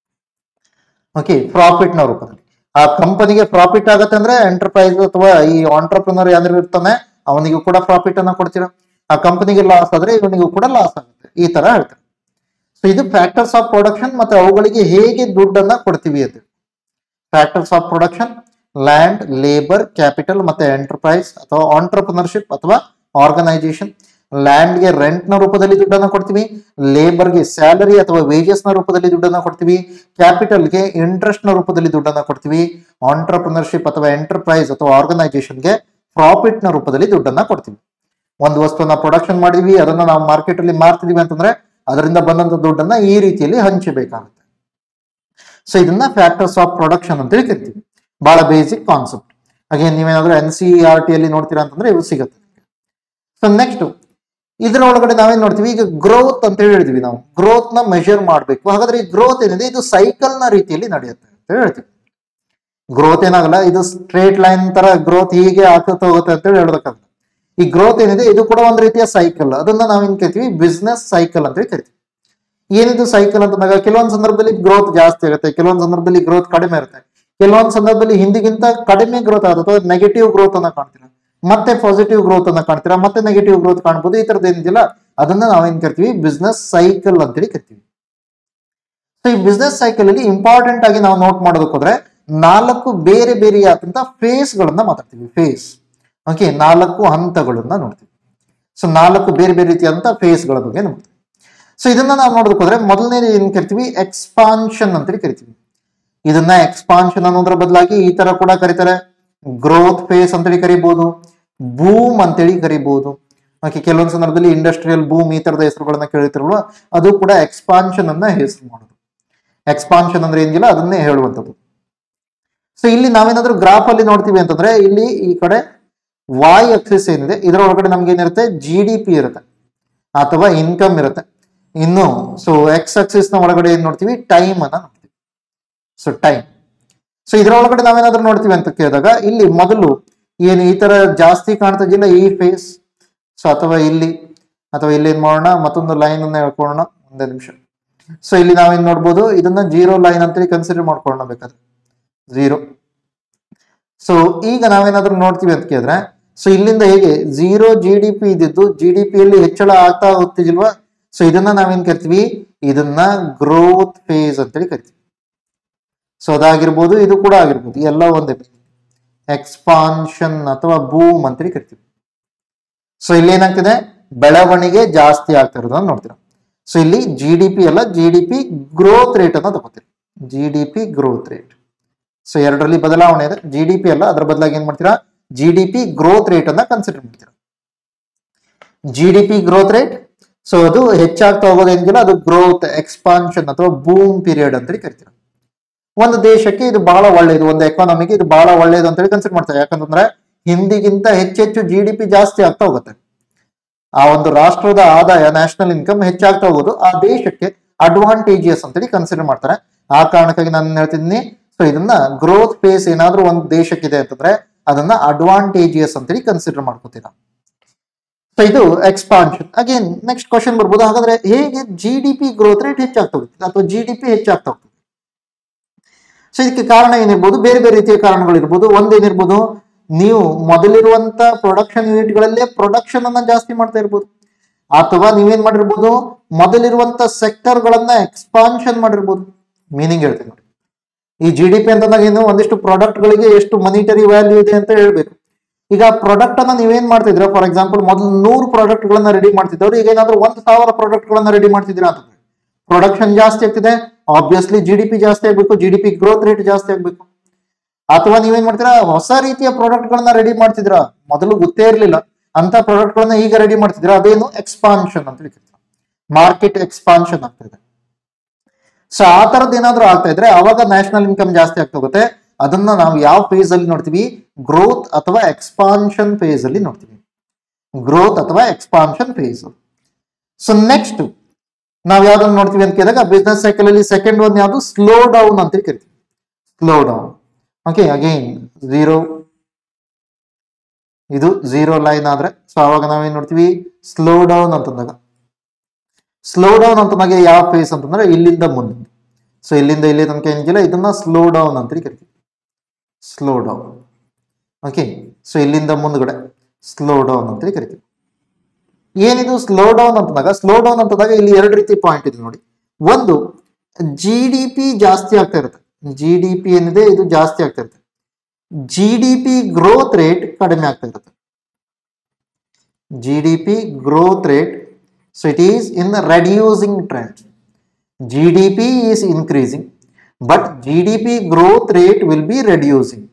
ಓಕೆ ಪ್ರಾಫಿಟ್ ನ ರೂಪದಲ್ಲಿ ಆ ಕಂಪನಿಗೆ ಪ್ರಾಫಿಟ್ ಆಗತ್ತೆ ಅಂದ್ರೆ ಎಂಟರ್ಪ್ರೈಸ್ ಅಥವಾ ಈ ಆಂಟ್ರಪ್ರಿನರ್ ಯಾರು ಇರ್ತಾನೆ ಅವನಿಗೂ ಕೂಡ ಪ್ರಾಫಿಟ್ ಅನ್ನ ಕೊಡ್ತೀರಾ ಆ ಕಂಪನಿಗೆ ಲಾಸ್ ಆದ್ರೆ ಇವನಿಗೂ ಕೂಡ ಲಾಸ್ ಆಗುತ್ತೆ ಈ ತರ ಹೇಳ್ತಾರೆ ಸೊ ಇದು ಫ್ಯಾಕ್ಟರ್ಸ್ ಆಫ್ ಪ್ರೊಡಕ್ಷನ್ ಮತ್ತೆ ಅವುಗಳಿಗೆ ಹೇಗೆ ದುಡ್ಡನ್ನ ಕೊಡ್ತೀವಿ ಅಂತ factors of production land labour capital ಮತ್ತೆ ಎಂಟರ್ಪ್ರೈಸ್ ಅಥವಾ ಆಂಟ್ರಪ್ರಿನರ್ಶಿಪ್ ಅಥವಾ ಆರ್ಗನೈಸೇಷನ್ ಲ್ಯಾಂಡ್ಗೆ ರೆಂಟ್ ನ ರೂಪದಲ್ಲಿ ದುಡ್ಡನ್ನ ಕೊಡ್ತೀವಿ ಲೇಬರ್ಗೆ ಸ್ಯಾಲರಿ ಅಥವಾ ವೇಜಸ್ ನ ರೂಪದಲ್ಲಿ ದುಡ್ಡನ್ನ ಕೊಡ್ತೀವಿ ಕ್ಯಾಪಿಟಲ್ಗೆ ಇಂಟ್ರೆಸ್ಟ್ ನ ರೂಪದಲ್ಲಿ ದುಡ್ಡನ್ನ ಕೊಡ್ತೀವಿ ಆಂಟ್ರಪ್ರಿನರ್ಶಿಪ್ ಅಥವಾ ಎಂಟರ್ಪ್ರೈಸ್ ಅಥವಾ ಆರ್ಗನೈಸೇಷನ್ಗೆ ಪ್ರಾಫಿಟ್ ನ ರೂಪದಲ್ಲಿ ದುಡ್ಡನ್ನ ಕೊಡ್ತೀವಿ ಒಂದು ವಸ್ತುವನ್ನ ಪ್ರೊಡಕ್ಷನ್ ಮಾಡಿದ್ವಿ ಅದನ್ನ ನಾವು ಮಾರ್ಕೆಟ್ ಅಲ್ಲಿ ಮಾರ್ತಿದೀವಿ ಅಂತಂದ್ರೆ ಅದರಿಂದ ಬಂದಂತ ದುಡ್ಡನ್ನ ಈ ರೀತಿಯಲ್ಲಿ ಹಂಚಬೇಕಾಗುತ್ತೆ ಸೊ ಇದನ್ನ ಫ್ಯಾಕ್ಟರ್ಸ್ ಆಫ್ ಪ್ರೊಡಕ್ಷನ್ ಅಂತೇಳಿ ಕರಿತೀವಿ ಬಹಳ ಬೇಸಿಕ್ ಕಾನ್ಸೆಪ್ಟ್ ಹಾಗೆ ನೀವೇನಾದ್ರೂ ಎನ್ ಸಿ ಆರ್ ಟಿ ಅಲ್ಲಿ ನೋಡ್ತೀರಾ ಅಂತಂದ್ರೆ ಇವು ಸಿಗುತ್ತೆ ಸೊ ನೆಕ್ಸ್ಟ್ ಇದರ ಒಳಗಡೆ ನಾವೇನ್ ನೋಡ್ತೀವಿ ಈಗ ಗ್ರೋತ್ ಅಂತ ಹೇಳಿದ್ವಿ ನಾವು ಗ್ರೋತ್ ನ ಮೆಷರ್ ಮಾಡಬೇಕು ಹಾಗಾದ್ರೆ ಈ ಗ್ರೋತ್ ಏನಿದೆ ಇದು ಸೈಕಲ್ ನ ರೀತಿಯಲ್ಲಿ ನಡೆಯುತ್ತೆ ಅಂತ ಹೇಳ್ತೀವಿ ಗ್ರೋತ್ ಏನಾಗಲ್ಲ ಇದು ಸ್ಟ್ರೇಟ್ ಲೈನ್ ತರ ಗ್ರೋತ್ ಹೀಗೆ ಆಗ್ತಾ ಹೋಗುತ್ತೆ ಅಂತ ಹೇಳಿ ಹೇಳೋದಕ್ಕಾಗಲ್ಲ ಈ ಗ್ರೋತ್ ಏನಿದೆ ಇದು ಕೂಡ ಒಂದು ರೀತಿಯ ಸೈಕಲ್ ಅದನ್ನ ನಾವೇನ್ ಕರಿತೀವಿ ಬಿಸ್ನೆಸ್ ಸೈಕಲ್ ಅಂತ ಹೇಳಿ ಕರಿತೀವಿ ಏನಿದು ಸೈಕಲ್ ಅಂತಂದಾಗ ಕೆಲವೊಂದು ಸಂದರ್ಭದಲ್ಲಿ ಗ್ರೋತ್ ಜಾಸ್ತಿ ಆಗುತ್ತೆ ಕೆಲವೊಂದು ಸಂದರ್ಭದಲ್ಲಿ ಗ್ರೋತ್ ಕಡಿಮೆ ಇರುತ್ತೆ ಕೆಲವೊಂದು ಸಂದರ್ಭದಲ್ಲಿ ಹಿಂದಿಗಿಂತ ಕಡಿಮೆ ಗ್ರೋತ್ ಆಗುತ್ತೆ ಅಥವಾ ನೆಗೆಟಿವ್ ಗ್ರೋತ್ ಅನ್ನ ಕಾಣ್ತೀರಾ ಮತ್ತೆ ಪಾಸಿಟಿವ್ ಗ್ರೋತ್ ಅನ್ನ ಕಾಣ್ತೀರಾ ಮತ್ತೆ ನೆಗೆಟಿವ್ ಗ್ರೋತ್ ಕಾಣ್ಬೋದು ಈ ತರದ್ದು ಏನಿದೆಯಲ್ಲ ಅದನ್ನ ನಾವೇನ್ ಕರಿತೀವಿ ಬಿಸ್ನೆಸ್ ಸೈಕಲ್ ಅಂತೇಳಿ ಕರಿತೀವಿ ಸೊ ಈ ಬಿಸ್ನೆಸ್ ಸೈಕಲ್ ಅಲ್ಲಿ ಇಂಪಾರ್ಟೆಂಟ್ ಆಗಿ ನಾವು ನೋಟ್ ಮಾಡೋದಕ್ಕೆ ಹೋದ್ರೆ ನಾಲ್ಕು ಬೇರೆ ಬೇರೆಯಾದಂತ ಫೇಸ್ ಗಳನ್ನ ಮಾತಾಡ್ತೀವಿ ಫೇಸ್ ಓಕೆ ನಾಲ್ಕು ಹಂತಗಳನ್ನ ನೋಡ್ತೀವಿ ಸೊ ನಾಲ್ಕು ಬೇರೆ ಬೇರೆ ರೀತಿಯಾದಂತ ಫೇಸ್ ಗಳ ಬಗ್ಗೆ ನೋಡ್ತೀವಿ ಸೊ ಇದನ್ನ ನಾವು ನೋಡೋದಕ್ಕೆ ಹೋದ್ರೆ ಮೊದಲನೇದು ಏನ್ ಕರಿತೀವಿ ಎಕ್ಸ್ಪಾನ್ಷನ್ ಅಂತೇಳಿ ಕರಿತೀವಿ ಇದನ್ನ ಎಕ್ಸ್ಪಾನ್ಷನ್ ಅನ್ನೋದ್ರ ಬದಲಾಗಿ ಈ ತರ ಕೂಡ ಕರೀತಾರೆ ಗ್ರೋತ್ ಫೇಸ್ ಅಂತೇಳಿ ಕರಿಬಹುದು ಬೂಮ್ ಅಂತೇಳಿ ಕರಿಬಹುದು ಓಕೆ ಕೆಲವೊಂದು ಸಂದರ್ಭದಲ್ಲಿ ಇಂಡಸ್ಟ್ರಿಯಲ್ ಬೂಮ್ ಈ ತರದ ಹೆಸರುಗಳನ್ನ ಕೇಳಿತಿರಲ್ವ ಅದು ಕೂಡ ಎಕ್ಸ್ಪಾನ್ಷನ್ ಅನ್ನ ಹೆಸರು ಮಾಡೋದು ಎಕ್ಸ್ಪಾನ್ಷನ್ ಅಂದ್ರೆ ಏನಿಲ್ಲ ಅದನ್ನೇ ಹೇಳುವಂಥದ್ದು ಸೊ ಇಲ್ಲಿ ನಾವೇನಾದ್ರೂ ಗ್ರಾಫ್ ಅಲ್ಲಿ ನೋಡ್ತೀವಿ ಅಂತಂದ್ರೆ ಇಲ್ಲಿ ಈ ಕಡೆ ವಾಯ್ ಅಕ್ಸಿಸ್ ಏನಿದೆ ಇದರ ಒಳಗಡೆ ನಮ್ಗೆ ಏನಿರುತ್ತೆ ಜಿ ಡಿ ಪಿ ಇರುತ್ತೆ ಅಥವಾ ಇನ್ಕಮ್ ಇರುತ್ತೆ ಇನ್ನು ಸೊ ಎಕ್ಸ್ ಅಕ್ಸಿಸ್ ನ ಒಳಗಡೆ ಏನ್ ನೋಡ್ತೀವಿ ಟೈಮ್ ಅನ್ನ ನೋಡ್ತೀವಿ ಸೊ ಟೈಮ್ ಸೊ ಇದರ ಒಳಗಡೆ ನಾವೇನಾದ್ರೂ ನೋಡ್ತೀವಿ ಅಂತ ಕೇಳಿದಾಗ ಇಲ್ಲಿ ಮೊದಲು ಏನು ಈ ತರ ಜಾಸ್ತಿ ಕಾಣ್ತಾ ಇದೆಯಲ್ಲ ಈ ಫೇಸ್ ಸೊ ಅಥವಾ ಇಲ್ಲಿ ಅಥವಾ ಇಲ್ಲಿ ಏನ್ ಮಾಡೋಣ ಮತ್ತೊಂದು ಲೈನ್ ಅನ್ನ ಹೇಳ್ಕೊಳ್ಳೋಣ ಒಂದೇ ನಿಮಿಷ ಸೊ ಇಲ್ಲಿ ನಾವೇನ್ ನೋಡ್ಬೋದು ಇದನ್ನ ಜೀರೋ ಲೈನ್ ಅಂತೇಳಿ ಕನ್ಸಿಡರ್ ಮಾಡ್ಕೊಳ್ಳೋಣ ಬೇಕಾದ್ರೆ ಝೀರೋ ಸೊ ಈಗ ನಾವೇನಾದ್ರೂ ನೋಡ್ತೀವಿ ಅಂತ ಕೇಳಿದ್ರೆ ಸೊ ಇಲ್ಲಿಂದ ಹೇಗೆ ಝೀರೋ ಜಿ ಡಿ ಪಿ ಇದ್ದಿದ್ದು ಜಿ ಡಿ ಪಿಯಲ್ಲಿ ಹೆಚ್ಚಳ ಆಗ್ತಾ ಹೋಗ್ತಿದಿಲ್ವಾ ಸೊ ಇದನ್ನ ನಾವೇನ್ ಕರಿತೀವಿ ಇದನ್ನ ಗ್ರೋತ್ ಫೇಸ್ ಅಂತೇಳಿ ಕರಿತೀವಿ ಸೊ ಅದಾಗಿರ್ಬೋದು ಇದು ಕೂಡ ಆಗಿರ್ಬೋದು ಎಲ್ಲ ಒಂದೇ ಎಕ್ಸ್ಪಾನ್ಷನ್ ಅಥವಾ ಬೂಮ್ ಅಂತೇಳಿ ಕರಿತೀವಿ ಸೊ ಇಲ್ಲಿ ಏನಾಗ್ತಿದೆ ಬೆಳವಣಿಗೆ ಜಾಸ್ತಿ ಆಗ್ತಾ ಇರೋದನ್ನ ನೋಡ್ತೀರಾ ಸೊ ಇಲ್ಲಿ ಜಿ ಡಿ ಪಿ ಅಲ್ಲ G D P growth rate ಅನ್ನ ತಗೋತೀರಿ G D P growth rate so ಎರಡರಲ್ಲಿ ಬದಲಾವಣೆ ಇದೆ ಜಿ ಡಿ ಪಿ ಅಲ್ಲ ಅದರ ಬದಲಾಗಿ ಏನ್ ಮಾಡ್ತೀರಾ G D P growth rate ಅನ್ನ ಕನ್ಸಿಡರ್ ಮಾಡ್ತೀರಾ G D P growth rate so ಅದು ಹೆಚ್ಚಾಗ್ತಾ ಹೋಗೋದೇನಿಲ್ಲ ಅದು ಗ್ರೋತ್ ಎಕ್ಸ್ಪಾನ್ಷನ್ ಅಥವಾ ಬೂಮ್ ಪೀರಿಯಡ್ ಅಂತೇಳಿ ಕರಿತೀರಾ ಒಂದು ದೇಶಕ್ಕೆ ಇದು ಬಹಳ ಒಳ್ಳೇದು ಒಂದು ಎಕಾನಮಿಗೆ ಇದು ಬಹಳ ಒಳ್ಳೇದು ಅಂತೇಳಿ ಕನ್ಸಿಡರ್ ಮಾಡ್ತಾರೆ ಯಾಕಂತಂದ್ರೆ ಹಿಂದಿಗಿಂತ ಹೆಚ್ಚೆಚ್ಚು ಜಿ ಡಿ ಪಿ ಜಾಸ್ತಿ ಆಗ್ತಾ ಹೋಗುತ್ತೆ ಆ ಒಂದು ರಾಷ್ಟ್ರದ ಆದಾಯ ನ್ಯಾಷನಲ್ ಇನ್ಕಮ್ ಹೆಚ್ಚಾಗ್ತಾ ಹೋಗೋದು ಆ ದೇಶಕ್ಕೆ ಅಡ್ವಾಂಟೇಜಿಯಸ್ ಅಂತೇಳಿ ಕನ್ಸಿಡರ್ ಮಾಡ್ತಾರೆ ಆ ಕಾರಣಕ್ಕಾಗಿ ನಾನು ಹೇಳ್ತಿದ್ದೀನಿ ಸೊ ಇದನ್ನ ಗ್ರೋತ್ ಫೇಸ್ ಏನಾದ್ರೂ ಒಂದು ದೇಶಕ್ಕಿದೆ ಅಂತಂದ್ರೆ ಅದನ್ನ ಅಡ್ವಾಂಟೇಜಿಯಸ್ ಅಂತೇಳಿ ಕನ್ಸಿಡರ್ ಮಾಡ್ಕೋತೀರಾ ಸೊ ಇದು ಎಕ್ಸ್ಪಾನ್ಷನ್ ಅಗೇನ್ ನೆಕ್ಸ್ಟ್ ಕ್ವಶನ್ ಬರ್ಬೋದು ಹಾಗಾದ್ರೆ ಹೇಗೆ G D P growth rate ಹೆಚ್ಚಾಗ್ತಾ ಹೋಗುತ್ತೆ ಅಥವಾ ಜಿ ಡಿ ಪಿ ಹೆಚ್ಚಾಗ್ತಾ ಹೋಗ್ತದೆ ಸೊ ಇದಕ್ಕೆ ಕಾರಣ ಏನಿರ್ಬೋದು ಬೇರೆ ಬೇರೆ ರೀತಿಯ ಕಾರಣಗಳಿರ್ಬೋದು ಒಂದೇನಿರ್ಬೋದು ನೀವು ಮೊದಲಿರುವಂತ ಪ್ರೊಡಕ್ಷನ್ ಯೂನಿಟ್ಗಳಲ್ಲೇ ಪ್ರೊಡಕ್ಷನ್ ಅನ್ನ ಜಾಸ್ತಿ ಮಾಡ್ತಾ ಇರ್ಬೋದು ಅಥವಾ ನೀವೇನ್ ಮಾಡಿರ್ಬೋದು ಮೊದಲಿರುವಂತ ಸೆಕ್ಟರ್ ಗಳನ್ನ ಎಕ್ಸ್ಪಾನ್ಷನ್ ಮಾಡಿರ್ಬೋದು ಮೀನಿಂಗ್ ಹೇಳ್ತೀನಿ ನೋಡಿ ಈ ಜಿ ಡಿ ಪಿ ಅಂತಂದಾಗ ಏನು ಒಂದಿಷ್ಟು ಪ್ರಾಡಕ್ಟ್ ಗಳಿಗೆ ಎಷ್ಟು ಮನಿಟರಿ ವ್ಯಾಲ್ಯೂ ಇದೆ ಅಂತ ಹೇಳ್ಬೇಕು ಈಗ ಪ್ರಾಡಕ್ಟ್ ಅನ್ನ ನೀವೇನ್ ಮಾಡ್ತಿದ್ರ ಫಾರ್ ಎಕ್ಸಾಂಪಲ್ ಮೊದಲು ನೂರು ಪ್ರಾಡಕ್ಟ್ ಗಳನ್ನ ರೆಡಿ ಮಾಡ್ತಿದ್ದವ್ರು ಈಗ ಏನಾದ್ರು ಒಂದ್ ಸಾವಿರ ಪ್ರಾಡಕ್ಟ್ ಗಳನ್ನ ರೆಡಿ ಮಾಡ್ತಿದ್ದೀರಾ ಅಂತಂದ್ರೆ ಪ್ರೊಡಕ್ಷನ್ ಜಾಸ್ತಿ ಆಗ್ತಿದೆ ಆಬ್ವಿಯಸ್ಲಿ ಜಿ ಡಿ ಪಿ ಜಾಸ್ತಿ ಆಗ್ಬೇಕು G D P growth rate ಜಾಸ್ತಿ ಆಗ್ಬೇಕು ಅಥವಾ ನೀವೇನ್ ಮಾಡ್ತೀರಾ ಹೊಸ ರೀತಿಯ ಪ್ರಾಡಕ್ಟ್ ಗಳನ್ನ ರೆಡಿ ಮಾಡ್ತಿದ್ದೀರಾ ಮೊದಲು ಗೊತ್ತೇ ಇರಲಿಲ್ಲ ಅಂತ ಪ್ರಾಡಕ್ಟ್ ಗಳನ್ನ ಈಗ ರೆಡಿ ಮಾಡ್ತಿದ್ದೀರಾ ಅದೇನು ಎಕ್ಸ್ಪಾನ್ಷನ್ ಅಂತ ಹೇಳ್ತೀವಿ ಮಾರ್ಕೆಟ್ ಎಕ್ಸ್ಪಾನ್ಷನ್ ಆಗ್ತಿದೆ ಸೊ ಆ ತರದ್ ಏನಾದ್ರೂ ಆಗ್ತಾ ಇದ್ರೆ ಅವಾಗ ನ್ಯಾಷನಲ್ ಇನ್ಕಮ್ ಜಾಸ್ತಿ ಆಗ್ತಾ ಹೋಗುತ್ತೆ ಅದನ್ನ ನಾವು ಯಾವ ಫೇಸ್ ಅಲ್ಲಿ ನೋಡ್ತೀವಿ ಗ್ರೋತ್ ಅಥವಾ ಎಕ್ಸ್ಪಾನ್ಷನ್ ಫೇಸ್ ಅಲ್ಲಿ ನೋಡ್ತೀವಿ ಗ್ರೋತ್ ಅಥವಾ ಎಕ್ಸ್ಪಾನ್ಷನ್ ಫೇಸ್ ಸೊ ನೆಕ್ಸ್ಟ್ ನಾವ್ ಯಾವ್ದನ್ನ ನೋಡ್ತೀವಿ ಅಂತ ಕೇಳಿದಾಗ ಬಿಸ್ನೆಸ್ ಸೈಕಲ್ ಅಲ್ಲಿ ಸೆಕೆಂಡ್ ಒನ್ ಯಾವ್ದು ಸ್ಲೋ ಡೌನ್ ಅಂತ ಕರಿತೀವಿ slow down okay again zero ಇದು ಝೀರೋ ಲೈನ್ ಆದ್ರೆ ಸೊ ಅವಾಗ ನಾವೇನ್ ನೋಡ್ತೀವಿ ಸ್ಲೋ ಡೌನ್ ಅಂತಂದಾಗ ಸ್ಲೋ ಡೌನ್ ಅಂತಂದಾಗ ಯಾವ ಫೇಸ್ ಅಂತಂದ್ರೆ ಇಲ್ಲಿಂದ ಮುಂದೆ ಸೊ ಇಲ್ಲಿಂದ ಇಲ್ಲಿ ತನಕ ಏನಿಲ್ಲ ಇದನ್ನ ಸ್ಲೋ ಡೌನ್ ಅಂತ ಕರಿತೀವಿ ಸ್ಲೋ ಡೌನ್ ಓಕೆ ಸೊ ಇಲ್ಲಿಂದ ಮುಂದ್ಗಡೆ ಸ್ಲೋ ಡೌನ್ ಅಂತ ಕರಿತೀವಿ ಏನಿದು ಸ್ಲೋ ಡೌನ್ ಅಂತಂದಾಗ ಸ್ಲೋ ಡೌನ್ ಅಂತಂದಾಗ ಇಲ್ಲಿ ಎರಡು ರೀತಿ ಪಾಯಿಂಟ್ ಇದೆ ನೋಡಿ ಒಂದು ಜಿ ಡಿ ಪಿ ಜಾಸ್ತಿ ಆಗ್ತಾ ಇರುತ್ತೆ ಜಿ ಡಿ ಪಿ ಏನಿದೆ ಇದು ಜಾಸ್ತಿ ಆಗ್ತಾ ಇರುತ್ತೆ G D P growth rate ಕಡಿಮೆ ಆಗ್ತಾ ಇರುತ್ತೆ G D P growth rate so it is in reducing trend G D P is increasing but G D P growth rate will be reducing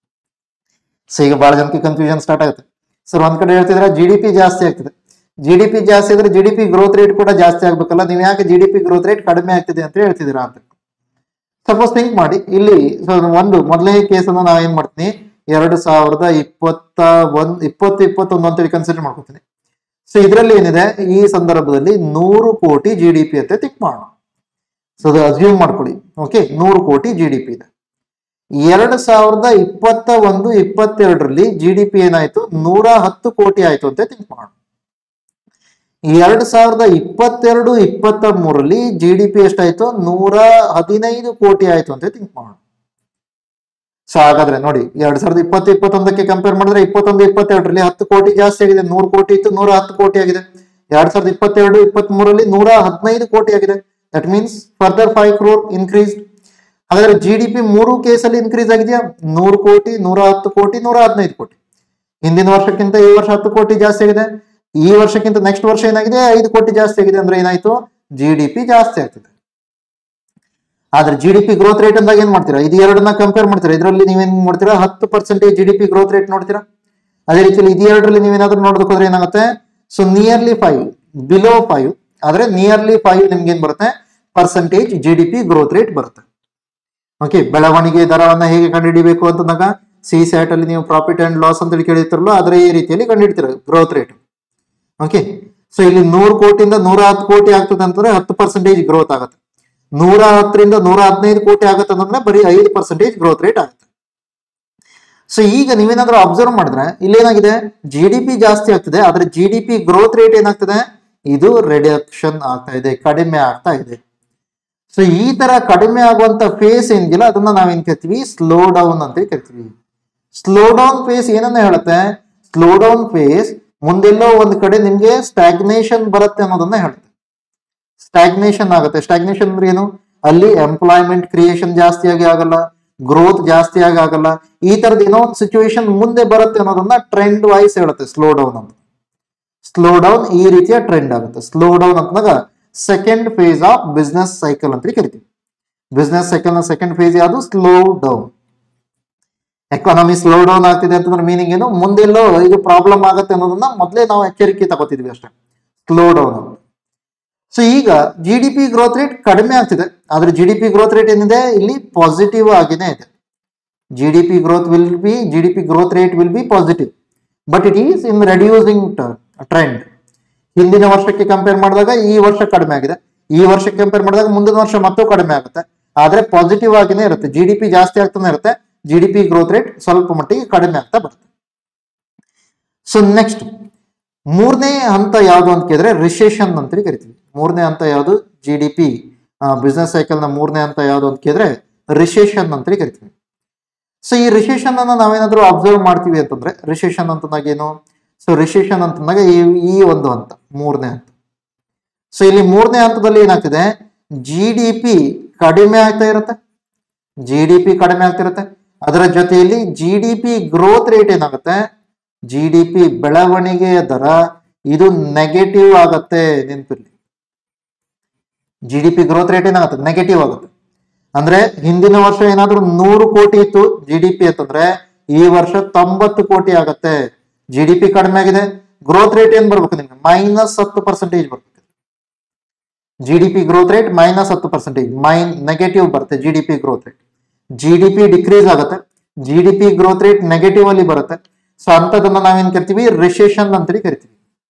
so ಈಗ ಬಹಳ ಜನಕ್ಕೆ confusion start ಆಗುತ್ತೆ sir ಒಂದ್ ಕಡೆ ಹೇಳ್ತಿದ್ರೆ ಜಿ ಡಿ ಪಿ ಜಾಸ್ತಿ ಆಗ್ತದೆ G D P ಜಾಸ್ತಿ ಆದ್ರೆ G D P growth rate ಕೂಡ ಜಾಸ್ತಿ ಆಗ್ಬೇಕಲ್ಲ ನೀವು ಯಾಕೆ G D P growth rate ಕಡಿಮೆ ಆಗ್ತಿದೆ ಅಂತ ಹೇಳ್ತಿದ್ದೀರಾ ಅಂತ ಸಪೋಸ್ ಥಿಂಕ್ ಮಾಡಿ ಇಲ್ಲಿ so ಒಂದು ಮೊದಲನೇ ಕೇಸನ್ನು ನಾವು ಏನ್ ಮಾಡ್ತೀನಿ ಎರಡು ಸಾವಿರದ ಇಪ್ಪತ್ತ ಒಂದ್ ಇಪ್ಪತ್ತು ಇಪ್ಪತ್ತೊಂದು ಅಂತೇಳಿ ಕನ್ಸಿಡರ್ ಮಾಡ್ಕೊತೀನಿ ಸೊ ಇದರಲ್ಲಿ ಏನಿದೆ ಈ ಸಂದರ್ಭದಲ್ಲಿ ನೂರು ಕೋಟಿ ಜಿ ಡಿ ಪಿ ಅಂತ ಥಿಂಕ್ ಮಾಡೋಣ ಸೊ ಅದು ಅಸ್ಯೂಮ್ ಮಾಡ್ಕೊಳ್ಳಿ ಓಕೆ ನೂರು ಕೋಟಿ ಜಿ ಡಿ ಪಿ ಇದೆ ಎರಡು ಸಾವಿರದ ಇಪ್ಪತ್ತ ಒಂದು ಇಪ್ಪತ್ತೆರಡರಲ್ಲಿ ಜಿ ಡಿ ಪಿ ಏನಾಯ್ತು ನೂರ ಹತ್ತು ಕೋಟಿ ಆಯ್ತು ಅಂತ ಥಿಂಕ್ ಮಾಡೋಣ ಎರಡ್ ಸಾವಿರದ ಇಪ್ಪತ್ತೆರಡು ಇಪ್ಪತ್ತ ಮೂರಲ್ಲಿ ಜಿ ಡಿ ಪಿ ಎಷ್ಟಾಯ್ತು ನೂರ ಹದಿನೈದು ಕೋಟಿ ಆಯ್ತು ಅಂತ ಥಿಂಕ್ ಮಾಡೋಣ ಸೊ ಹಾಗಾದ್ರೆ ನೋಡಿ ಎರಡ್ ಸಾವಿರದ ಇಪ್ಪತ್ತು ಇಪ್ಪತ್ತೊಂದಕ್ಕೆ ಕಂಪೇರ್ ಮಾಡಿದ್ರೆ ಇಪ್ಪತ್ತೊಂದು ಇಪ್ಪತ್ತೆರಡರಲ್ಲಿ ಹತ್ತು ಕೋಟಿ ಜಾಸ್ತಿ ಆಗಿದೆ ನೂರು ಕೋಟಿ ಇತ್ತು ನೂರ ಹತ್ತು ಕೋಟಿ ಆಗಿದೆ ಎರಡ್ ಸಾವಿರದ ಇಪ್ಪತ್ತೆರಡು ಇಪ್ಪತ್ತ್ ಮೂರಲ್ಲಿ ನೂರ ಹದಿನೈದು ಕೋಟಿ ಆಗಿದೆ that means further five crore increase ಹಾಗಾದ್ರೆ ಜಿ ಡಿ ಪಿ ಮೂರು ಕೇಸಲ್ಲಿ ಇನ್ಕ್ರೀಸ್ ಆಗಿದೆಯಾ ನೂರು ಕೋಟಿ ನೂರ ಹತ್ತು ಕೋಟಿ ನೂರ ಹದಿನೈದು ಕೋಟಿ ಹಿಂದಿನ ವರ್ಷಕ್ಕಿಂತ ಈ ವರ್ಷ ಹತ್ತು ಕೋಟಿ ಜಾಸ್ತಿ ಆಗಿದೆ ಈ ವರ್ಷಕ್ಕಿಂತ ನೆಕ್ಸ್ಟ್ ವರ್ಷ ಏನಾಗಿದೆ ಐದು ಕೋಟಿ ಜಾಸ್ತಿ ಆಗಿದೆ ಅಂದ್ರೆ ಏನಾಯ್ತು ಜಿ ಡಿ ಪಿ ಜಾಸ್ತಿ ಆಗ್ತದೆ ಆದ್ರೆ G D P growth rate ಅಂದಾಗ ಏನ್ ಮಾಡ್ತೀರಾ ಇದು ಎರಡನ್ನ ಕಂಪೇರ್ ಮಾಡ್ತೀರಾ ಇದರಲ್ಲಿ ನೀವೇನ್ ಮಾಡ್ತೀರಾ ಹತ್ತು percentage G D P growth rate ನೋಡ್ತೀರಾ ಅದೇ ರೀತಿಯಲ್ಲಿ ಇದು ಎರಡರಲ್ಲಿ ನೀವೇನಾದ್ರೂ ನೋಡೋದಕ್ಕೆ ಹೋದ್ರೆ ಏನಾಗುತ್ತೆ so nearly five below five ಆದ್ರೆ ನಿಯರ್ಲಿ ಫೈವ್ ನಿಮ್ಗೆ ಏನ್ ಬರುತ್ತೆ percentage G D P growth rate ಬರುತ್ತೆ ಓಕೆ ಬೆಳವಣಿಗೆ ದರವನ್ನ ಹೇಗೆ ಕಂಡುಹಿಡಿಬೇಕು ಅಂತಂದಾಗ ಸಿ ಸ್ಯಾಟ್ ಅಲ್ಲಿ ನೀವು ಪ್ರಾಫಿಟ್ ಅಂಡ್ ಲಾಸ್ ಅಂತ ಹೇಳಿ ಕೇಳಿರ್ತಾರಲ್ಲ ಅದರ ಈ ರೀತಿಯಲ್ಲಿ ಕಂಡುಹಿಡ್ತೀರ ಗ್ರೋತ್ ರೇಟ್ ಓಕೆ ಸೊ ಇಲ್ಲಿ ನೂರು ಕೋಟಿಯಿಂದ ನೂರ ಹತ್ತು ಕೋಟಿ ಆಗ್ತದೆ ಅಂತಂದ್ರೆ ಹತ್ತು ಪರ್ಸೆಂಟೇಜ್ ಗ್ರೋತ್ ಆಗುತ್ತೆ ನೂರ ಹತ್ತರಿಂದ ನೂರ ಹದಿನೈದು ಕೋಟಿ ಆಗುತ್ತೆ ಅಂತಂದ್ರೆ ಬರೀ ಐದು ಪರ್ಸೆಂಟೇಜ್ ಗ್ರೋತ್ ರೇಟ್ ಆಗುತ್ತೆ ಸೊ ಈಗ ನೀವೇನಾದ್ರೂ ಅಬ್ಸರ್ವ್ ಮಾಡಿದ್ರೆ ಇಲ್ಲೇನಾಗಿದೆ ಜಿ ಡಿ ಪಿ ಜಾಸ್ತಿ ಆಗ್ತದೆ ಆದ್ರೆ G D P growth rate ಏನಾಗ್ತದೆ ಇದು ರಿಡಕ್ಷನ್ ಆಗ್ತಾ ಇದೆ ಕಡಿಮೆ ಆಗ್ತಾ ಇದೆ ಸೊ ಈ ತರ ಕಡಿಮೆ ಆಗುವಂತ ಫೇಸ್ ಏನಿಲ್ಲ ಅದನ್ನ ನಾವೇನ್ ಕರಿತೀವಿ ಸ್ಲೋ ಡೌನ್ ಅಂತ ಕರಿತೀವಿ ಸ್ಲೋ ಡೌನ್ ಫೇಸ್ ಏನನ್ನ ಹೇಳುತ್ತೆ ಸ್ಲೋ ಡೌನ್ ಫೇಸ್ ಮುಂದೆಲ್ಲೋ ಒಂದ್ ಕಡೆ ನಿಮ್ಗೆ ಸ್ಟಾಗ್ನೇಷನ್ ಬರುತ್ತೆ ಅನ್ನೋದನ್ನ ಹೇಳುತ್ತೆ ಸ್ಟಾಗ್ನೇಷನ್ ಆಗುತ್ತೆ ಸ್ಟಾಗ್ನೇಷನ್ ಅಂದ್ರೆ ಏನು ಅಲ್ಲಿ ಎಂಪ್ಲಾಯ್ಮೆಂಟ್ ಕ್ರಿಯೇಷನ್ ಜಾಸ್ತಿ ಆಗಿ ಆಗಲ್ಲ ಗ್ರೋತ್ ಜಾಸ್ತಿ ಆಗಿ ಆಗಲ್ಲ ಈ ತರದ ಏನೋ ಒಂದು ಸಿಚುವೇಶನ್ ಮುಂದೆ ಬರುತ್ತೆ ಅನ್ನೋದನ್ನ ಟ್ರೆಂಡ್ ವೈಸ್ ಹೇಳುತ್ತೆ ಸ್ಲೋ ಡೌನ್ ಅಂತ ಸ್ಲೋ ಡೌನ್ ಈ ರೀತಿಯ ಟ್ರೆಂಡ್ ಆಗುತ್ತೆ ಸ್ಲೋ ಡೌನ್ ಅಂತಂದಾಗ second phase of business cycle ಅಂತ ಕರಿತೀವಿ ಬಿಸ್ನೆಸ್ ಸೈಕಲ್ ನ ಸೆಕೆಂಡ್ ಫೇಸ್ ಯಾವುದು slow down economy slow down ಆಗ್ತಿದೆ ಅಂತಂದ್ರೆ ಮೀನಿಂಗ್ ಏನು ಮುಂದೆಲ್ಲೋ ಇದು ಪ್ರಾಬ್ಲಮ್ ಆಗುತ್ತೆ ಅನ್ನೋದನ್ನ ಮೊದಲೇ ನಾವು ಎಚ್ಚರಿಕೆ ತಗೋತಿದ್ವಿ ಅಷ್ಟೇ ಸ್ಲೋ ಡೌನ್ ಸೊ ಈಗ G D P growth rate ಕಡಿಮೆ ಆಗ್ತಿದೆ ಆದ್ರೆ G D P growth rate ಏನಿದೆ ಇಲ್ಲಿ ಪಾಸಿಟಿವ್ ಆಗಿನೇ ಇದೆ G D P growth will be G D P growth rate will be positive but it is in reducing trend ಹಿಂದಿನ ವರ್ಷಕ್ಕೆ compare ಮಾಡಿದಾಗ ಈ ವರ್ಷ ಕಡಿಮೆ ಆಗಿದೆ ಈ ವರ್ಷಕ್ಕೆ ಕಂಪೇರ್ ಮಾಡಿದಾಗ ಮುಂದಿನ ವರ್ಷ ಮತ್ತೂ ಕಡಿಮೆ ಆಗುತ್ತೆ ಆದ್ರೆ ಪಾಸಿಟಿವ್ ಆಗಿನೇ ಇರುತ್ತೆ ಜಿ ಡಿ ಪಿ ಜಾಸ್ತಿ ಆಗ್ತಾನೆ ಇರುತ್ತೆ G D P growth rate ಸ್ವಲ್ಪ ಮಟ್ಟಿಗೆ ಕಡಿಮೆ ಆಗ್ತಾ ಬರುತ್ತೆ ಸೊ ನೆಕ್ಸ್ಟ್ ಮೂರನೇ ಹಂತ ಯಾವುದು ಅಂತ ಕೇಳಿದ್ರೆ ರಿಸೆಷನ್ ಅಂತೇಳಿ ಕರಿತೀವಿ ಮೂರನೇ ಹಂತ ಯಾವುದು G D P business cycle ನ ಮೂರನೇ ಹಂತ ಯಾವುದು ಅಂತ ಕೇಳಿದ್ರೆ ರಿಸೆಷನ್ ಅಂತೇಳಿ ಕರಿತೀವಿ ಸೊ ಈ ರಿಸೆಷನ್ ಅನ್ನ ನಾವೇನಾದ್ರೂ ಅಬ್ಸರ್ವ್ ಮಾಡ್ತೀವಿ ಅಂತಂದ್ರೆ ರಿಸೆಷನ್ ಅಂತಂದಾಗ ಏನು ಸೊ ರಿಸೆಷನ್ ಅಂತಂದಾಗ ಈ ಈ ಒಂದು ಹಂತ ಮೂರನೇ ಹಂತ ಸೊ ಇಲ್ಲಿ ಮೂರನೇ ಹಂತದಲ್ಲಿ ಏನಾಗ್ತಿದೆ ಜಿ ಡಿ ಪಿ ಕಡಿಮೆ ಆಗ್ತಾ ಇರುತ್ತೆ ಜಿ ಡಿ ಪಿ ಕಡಿಮೆ ಆಗ್ತಿರುತ್ತೆ ಅದರ ಜೊತೆಯಲ್ಲಿ G D P growth rate ಏನಾಗುತ್ತೆ ಜಿ ಡಿ ಪಿ ಬೆಳವಣಿಗೆಯ ದರ ಇದು ನೆಗೆಟಿವ್ ಆಗತ್ತೆ ನೆನಪಿರ್ಲಿ G D P growth rate ಏನಾಗುತ್ತೆ ನೆಗೆಟಿವ್ ಆಗುತ್ತೆ ಅಂದ್ರೆ ಹಿಂದಿನ ವರ್ಷ ಏನಾದ್ರೂ ನೂರು ಕೋಟಿ ಇತ್ತು ಜಿ ಡಿ ಪಿ ಅಂತಂದ್ರೆ ಈ ವರ್ಷ ತೊಂಬತ್ತು ಕೋಟಿ ಆಗತ್ತೆ ಜಿ ಡಿ ಪಿ ಕಡಿಮೆ ಆಗಿದೆ ಗ್ರೋತ್ ರೇಟ್ ಏನ್ ಬರ್ಬೇಕು ನಿಮ್ಗೆ ಮೈನಸ್ ಹತ್ತು ಪರ್ಸೆಂಟೇಜ್ ಬರ್ಬೇಕು G D P growth rate minus ಹತ್ತು ಪರ್ಸೆಂಟೇಜ್ ಮೈನ್ ನೆಗೆಟಿವ್ ಬರುತ್ತೆ G D P growth rate G D P decrease ಆಗುತ್ತೆ G D P growth rate negative ಅಲ್ಲಿ ಬರುತ್ತೆ ಸೊ ಅಂತದನ್ನ ನಾವೇನ್ ಕರಿತೀವಿ ರಿಸೆಷನ್ ಅಂತೇಳಿ ಕರಿತೀವಿ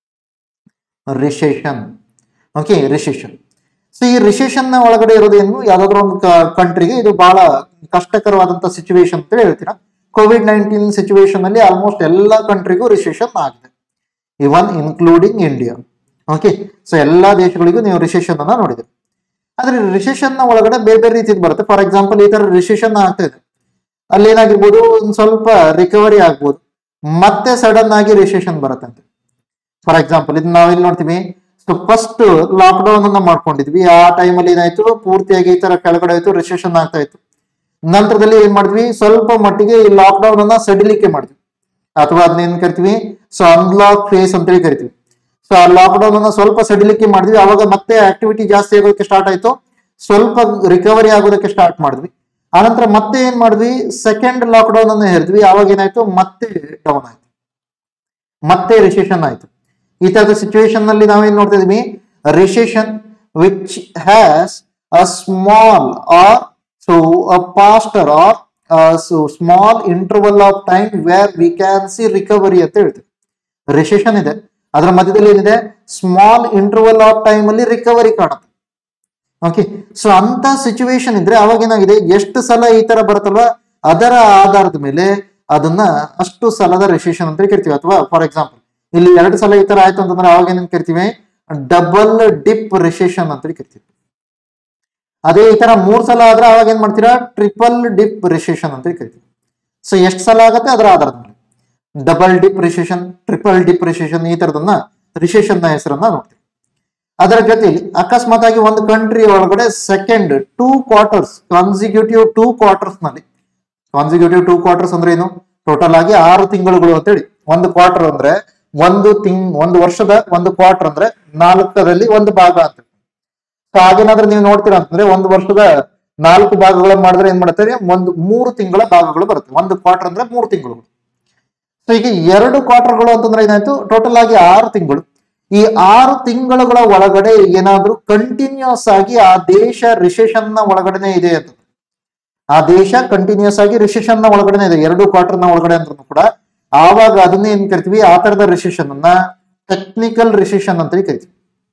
ರಿಸೆಷನ್ ಓಕೆ ರಿಸೆಷನ್ ಸೊ ಈ ರಿಸೆಷನ್ ನ ಒಳಗಡೆ ಇರೋದೇನು ಯಾವ್ದಾದ್ರು ಒಂದು ಕಂಟ್ರಿಗೆ ಇದು ಬಹಳ ಕಷ್ಟಕರವಾದಂತ ಸಿಚುವೇಶನ್ ಅಂತ ಹೇಳ್ತೀರಾ ಕೋವಿಡ್ ನೈನ್ಟೀನ್ ಸಿಚುವೇಶನ್ ಅಲ್ಲಿ ಆಲ್ಮೋಸ್ಟ್ ಎಲ್ಲ ಕಂಟ್ರಿಗೂ ರಿಸೆಷನ್ ಆಗಿದೆ even including India okay so ಎಲ್ಲಾ ದೇಶಗಳಿಗೂ ನೀವು ರಿಸೆಷನ್ ಅನ್ನ ನೋಡಿದ್ರಿ ಆದ್ರೆ ರಿಸೆಷನ್ ನ ಒಳಗಡೆ ಬೇರೆ ಬೇರೆ ರೀತಿದ್ ಬರುತ್ತೆ ಫಾರ್ ಎಕ್ಸಾಂಪಲ್ ಈ ತರ ರಿಸೆಷನ್ ಆಗ್ತಾ ಇದೆ ಅಲ್ಲಿ ಏನಾಗಿರ್ಬೋದು ಒಂದ್ ಸ್ವಲ್ಪ ರಿಕವರಿ ಆಗ್ಬೋದು ಮತ್ತೆ ಸಡನ್ ಆಗಿ ರಿಸೆಷನ್ ಬರುತ್ತಂತೆ ಫಾರ್ ಎಕ್ಸಾಂಪಲ್ ಇದು ನಾವಿಲ್ಲಿ ನೋಡ್ತೀವಿ ಸೊ ಫಸ್ಟ್ ಲಾಕ್ ಡೌನ್ ಅನ್ನ ಮಾಡ್ಕೊಂಡಿದ್ವಿ ಆ ಟೈಮಲ್ಲಿ ಏನಾಯ್ತು ಪೂರ್ತಿಯಾಗಿ ಈ ತರ ಕೆಳಗಡೆ ಆಯ್ತು ರಿಸೆಷನ್ ಆಗ್ತಾ ಇತ್ತು ನಂತರದಲ್ಲಿ ಏನ್ ಮಾಡಿದ್ವಿ ಸ್ವಲ್ಪ ಮಟ್ಟಿಗೆ ಈ ಲಾಕ್ ಡೌನ್ ಅನ್ನ ಸಡಿಲಿಕೆ ಮಾಡಿದ್ವಿ ಅಥವಾ ಅದನ್ನ ಏನ್ ಕರಿತೀವಿ ಸೊ ಅನ್ಲಾಕ್ ಫೇಸ್ ಅಂತೇಳಿ ಕರಿತೀವಿ ಸೊ ಆ ಲಾಕ್ ಡೌನ್ ಅನ್ನ ಸ್ವಲ್ಪ ಸಡಿಲಿಕೆ ಮಾಡಿದ್ವಿ ಅವಾಗ ಮತ್ತೆ ಆಕ್ಟಿವಿಟಿ ಜಾಸ್ತಿ ಆಗೋದಕ್ಕೆ ಸ್ಟಾರ್ಟ್ ಆಯ್ತು ಸ್ವಲ್ಪ ರಿಕವರಿ ಆಗೋದಕ್ಕೆ ಸ್ಟಾರ್ಟ್ ಮಾಡಿದ್ವಿ ಆನಂತರ ಮತ್ತೆ ಏನ್ ಮಾಡಿದ್ವಿ ಸೆಕೆಂಡ್ ಲಾಕ್ ಡೌನ್ ಅನ್ನ ಹೇರಿದ್ವಿ ಅವಾಗ ಏನಾಯ್ತು ಮತ್ತೆ ಡೌನ್ ಆಯ್ತು ಮತ್ತೆ ರಿಸೆಷನ್ ಆಯ್ತು ಈ ತರದ ಸಿಚುವೇಶನ್ ನಲ್ಲಿ ನಾವೇನ್ ನೋಡ್ತಾ ಇದೀವಿ recession which has a small or so a faster or so small interval of time where we can see recovery ಅಂತ ಹೇಳ್ತೀವಿ ರಿಸೆಷನ್ ಇದೆ ಅದರ ಮಧ್ಯದಲ್ಲಿ ಏನಿದೆ ಸ್ಮಾಲ್ ಇಂಟರ್ವಲ್ ಆಫ್ ಟೈಮ್ ಅಲ್ಲಿ ರಿಕವರಿ ಕಾಣುತ್ತೆ ಓಕೆ ಸೊ ಅಂತ ಸಿಚುವೇಶನ್ ಇದ್ರೆ ಅವಾಗ ಏನಾಗಿದೆ ಎಷ್ಟು ಸಲ ಈ ತರ ಬರುತ್ತಲ್ವ ಅದರ ಆಧಾರದ ಮೇಲೆ ಅದನ್ನ ಅಷ್ಟು ಸಲದ ರಿಸೆಷನ್ ಅಂತ ಕರಿತೀವಿ ಅಥವಾ ಫಾರ್ ಎಕ್ಸಾಂಪಲ್ ಇಲ್ಲಿ ಎರಡು ಸಲ ಈ ತರ ಆಯ್ತು ಅಂತಂದ್ರೆ ಅವಾಗ ಏನೇನ್ ಕರಿತೀವಿ ಡಬಲ್ ಡಿಪ್ ರಿಸೆಷನ್ ಅಂತ ಕರಿತೀವಿ ಅದೇ ಈ ತರ ಮೂರ್ ಸಲ ಆದ್ರೆ ಅವಾಗ ಏನ್ ಮಾಡ್ತೀರಾ ಟ್ರಿಪಲ್ ಡಿಪ್ ರಿಸೆಷನ್ ಅಂತ ಕರಿತೀವಿ ಸೊ ಎಷ್ಟು ಸಲ ಆಗುತ್ತೆ ಅದರ ಆಧಾರದ ಮೇಲೆ double dip recession triple dip recession ಈ ತರದನ್ನ ರಿಸೆಷನ್ ನ ಹೆಸರನ್ನ ನೋಡ್ತೀವಿ ಅದರ ಜೊತೆಲಿ ಅಕಸ್ಮಾತ್ ಆಗಿ ಒಂದು ಕಂಟ್ರಿ ಒಳಗಡೆ second two quarters consecutive two quarters ನಲ್ಲಿ ಕಾನ್ಸಿಕ್ಯೂಟಿವ್ ಟೂ ಕ್ವಾರ್ಟರ್ಸ್ ಅಂದ್ರೆ ಏನು ಟೋಟಲ್ ಆಗಿ ಆರು ತಿಂಗಳುಗಳು ಅಂತೇಳಿ ಒಂದು ಕ್ವಾರ್ಟರ್ ಅಂದ್ರೆ ಒಂದು ತಿಂಗ್ ಒಂದು ವರ್ಷದ ಒಂದು ಕ್ವಾರ್ಟರ್ ಅಂದ್ರೆ ನಾಲ್ಕರಲ್ಲಿ ಒಂದು ಭಾಗ ಅಂತ ಸೊ ಹಾಗೇನಾದ್ರೆ ನೀವು ನೋಡ್ತೀರಾ ಅಂತಂದ್ರೆ ಒಂದು ವರ್ಷದ ನಾಲ್ಕು ಭಾಗಗಳ ಮಾಡಿದ್ರೆ ಏನ್ ಮಾಡ್ತಾರೆ ಒಂದು ಮೂರು ತಿಂಗಳ ಭಾಗಗಳು ಬರುತ್ತೆ ಒಂದು ಕ್ವಾರ್ಟರ್ ಅಂದ್ರೆ ಮೂರು ತಿಂಗಳು ಸೊ ಈಗ ಎರಡು ಕ್ವಾರ್ಟರ್ಗಳು ಅಂತಂದ್ರೆ ಏನಾಯ್ತು ಟೋಟಲ್ ಆಗಿ ಆರು ತಿಂಗಳು ಈ ಆರು ತಿಂಗಳುಗಳ ಒಳಗಡೆ ಏನಾದ್ರೂ ಕಂಟಿನ್ಯೂಸ್ ಆಗಿ ಆ ದೇಶ ರಿಸೆಷನ್ ನ ಒಳಗಡೆನೆ ಇದೆ ಅಂತ ಆ ದೇಶ ಕಂಟಿನ್ಯೂಸ್ ಆಗಿ ರಿಸೆಷನ್ ನ ಒಳಗಡೆ ಇದೆ ಎರಡು ಕ್ವಾರ್ಟರ್ ನ ಒಳಗಡೆ ಅಂದ್ರೂ ಕೂಡ ಆವಾಗ ಅದನ್ನೇ ಏನ್ ಕರಿತೀವಿ ಆ ತರದ ರಿಸೆಷನ್ ಅನ್ನ ಟೆಕ್ನಿಕಲ್ ರಿಸೆಷನ್ ಅಂತ ಕರಿತೀವಿ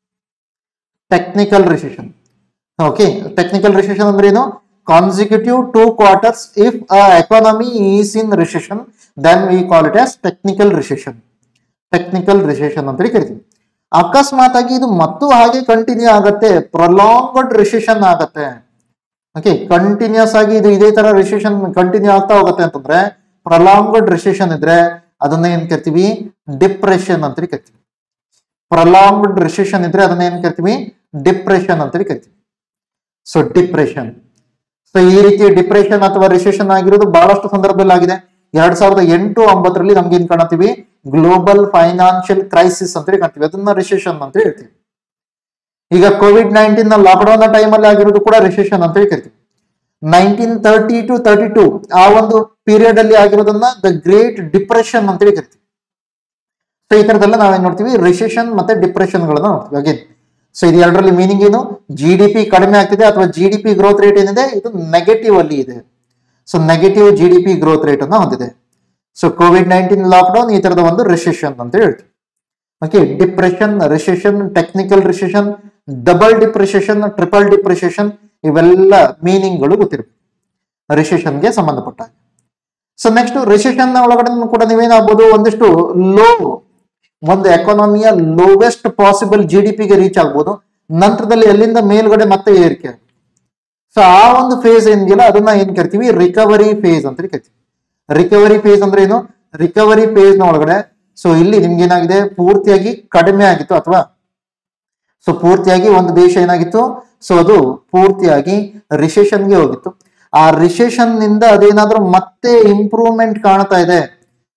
technical recession okay technical recession ಅಂದ್ರೆ ಏನು consecutive two quarters if economy is in recession then we call it as technical recession technical recession ಅಂತ ಕರಿತೀವಿ ಅಕಸ್ಮಾತ್ ಆಗಿ ಇದು ಮತ್ತು ಹಾಗೆ ಕಂಟಿನ್ಯೂ ಆಗತ್ತೆ ಪ್ರೊಲಾಂಗ್ಡ್ ರಿಸೆಷನ್ ಆಗತ್ತೆ ಓಕೆ ಕಂಟಿನ್ಯೂಸ್ ಆಗಿ ಇದು ಇದೇ ತರ ರಿಸೆಷನ್ ಕಂಟಿನ್ಯೂ ಆಗ್ತಾ ಹೋಗುತ್ತೆ ಅಂತಂದ್ರೆ ಪ್ರೊಲಾಂಗ್ಡ್ ರಿಸೆಷನ್ ಇದ್ರೆ ಅದನ್ನ ಏನ್ ಕರಿತೀವಿ ಡಿಪ್ರೆಷನ್ ಅಂತ ಕರಿತೀವಿ ಪ್ರೊಲಾಂಗ್ಡ್ ರಿಸೆಷನ್ ಇದ್ರೆ ಅದನ್ನ ಏನ್ ಕರಿತೀವಿ ಡಿಪ್ರೆಷನ್ ಅಂತ ಕರಿತೀವಿ ಸೊ ಡಿಪ್ರೆಷನ್ ಸೊ ಈ ರೀತಿ ಡಿಪ್ರೆಷನ್ ಅಥವಾ ರಿಸೆಷನ್ ಆಗಿರೋದು ಬಹಳಷ್ಟು ಸಂದರ್ಭದಲ್ಲಿ ಆಗಿದೆ ಎರಡ್ ಸಾವಿರದ ಎಂಟು ಒಂಬತ್ತರಲ್ಲಿ ನಮ್ಗೆ ಏನ್ ಕಾಣತೀವಿ ಗ್ಲೋಬಲ್ ಫೈನಾನ್ಷಿಯಲ್ ಕ್ರೈಸಿಸ್ ಅಂತ ಕಾಣ್ತೀವಿ ಅದನ್ನ ರಿಸೆಷನ್ ಅಂತ ಹೇಳ್ತೀವಿ ಈಗ ಕೋವಿಡ್ ನೈನ್ಟೀನ್ ನ ಲಾಕ್ಡೌನ್ ನ ಟೈಮಲ್ಲಿ ಆಗಿರೋದು ಕೂಡ ರಿಸೆಷನ್ ಅಂತ ಕರಿತೀವಿ nineteen thirty to thirty two ಆ ಒಂದು ಪೀರಿಯಡ್ ಅಲ್ಲಿ ಆಗಿರೋದನ್ನ ದ ಗ್ರೇಟ್ ಡಿಪ್ರೆಷನ್ ಅಂತ ಕರಿತೀವಿ ಸೊ ಈ ತರದೆಲ್ಲ ನಾವೇನ್ ನೋಡ್ತೀವಿ ರಿಸೆಷನ್ ಮತ್ತೆ ಡಿಪ್ರೆಷನ್ ಗಳನ್ನ ನೋಡ್ತೀವಿ ಅಗೇನ್ ಸೊ ಇದು ಎರಡರಲ್ಲಿ ಮೀನಿಂಗ್ ಏನು ಜಿ ಡಿ ಪಿ ಕಡಿಮೆ ಆಗ್ತಿದೆ ಅಥವಾ G D P growth rate ಏನಿದೆ ಇದು ನೆಗೆಟಿವ್ ಅಲ್ಲಿ ಇದೆ so negative G D P growth rate ಅನ್ನ ಹೊಂದಿದೆ ಸೊ ಕೋವಿಡ್ ನೈನ್ಟೀನ್ ಲಾಕ್ಡೌನ್ ಈ ತರದ ಒಂದು ರಿಸೆಷನ್ ಅಂತ ಹೇಳ್ತೀವಿ okay depression recession technical recession double depreciation triple depreciation ಇವೆಲ್ಲ ಮೀನಿಂಗ್ಗಳು ಗೊತ್ತಿರಬೇಕು ರಿಸೆಷನ್ಗೆ ಸಂಬಂಧಪಟ್ಟ ಸೊ ನೆಕ್ಸ್ಟ್ ರಿಸೆಷನ್ ನ ಒಳಗಡೆ ಕೂಡ ನೀವೇನಾಗ್ಬೋದು ಒಂದಿಷ್ಟು ಲೋ ಒಂದು ಎಕಾನಮಿಯ ಲೋವೆಸ್ಟ್ ಪಾಸಿಬಲ್ ಜಿ ಡಿ ಪಿಗೆ ರೀಚ್ ಆಗ್ಬೋದು ನಂತರದಲ್ಲಿ ಎಲ್ಲಿಂದ ಮೇಲ್ಗಡೆ ಮತ್ತೆ ಏರಿಕೆ ಸೊ ಆ ಒಂದು ಫೇಸ್ ಏನಿದೆಯಲ್ಲ ಅದನ್ನ ಏನ್ ಕರಿತೀವಿ ರಿಕವರಿ ಫೇಸ್ ಅಂತ ಕರಿತೀವಿ ರಿಕವರಿ ಫೇಸ್ ಅಂದ್ರೆ ಏನು ರಿಕವರಿ ಫೇಸ್ ನ ಒಳಗಡೆ ಸೊ ಇಲ್ಲಿ ನಿಮ್ಗೆ ಏನಾಗಿದೆ ಪೂರ್ತಿಯಾಗಿ ಕಡಿಮೆ ಆಗಿತ್ತು ಅಥವಾ ಸೊ ಪೂರ್ತಿಯಾಗಿ ಒಂದು ದೇಶ ಏನಾಗಿತ್ತು ಸೊ ಅದು ಪೂರ್ತಿಯಾಗಿ ರಿಸೆಷನ್ಗೆ ಹೋಗಿತ್ತು ಆ ರಿಸೆಷನ್ ನಿಂದ ಅದೇನಾದ್ರೂ ಮತ್ತೆ ಇಂಪ್ರೂವ್ಮೆಂಟ್ ಕಾಣ್ತಾ ಇದೆ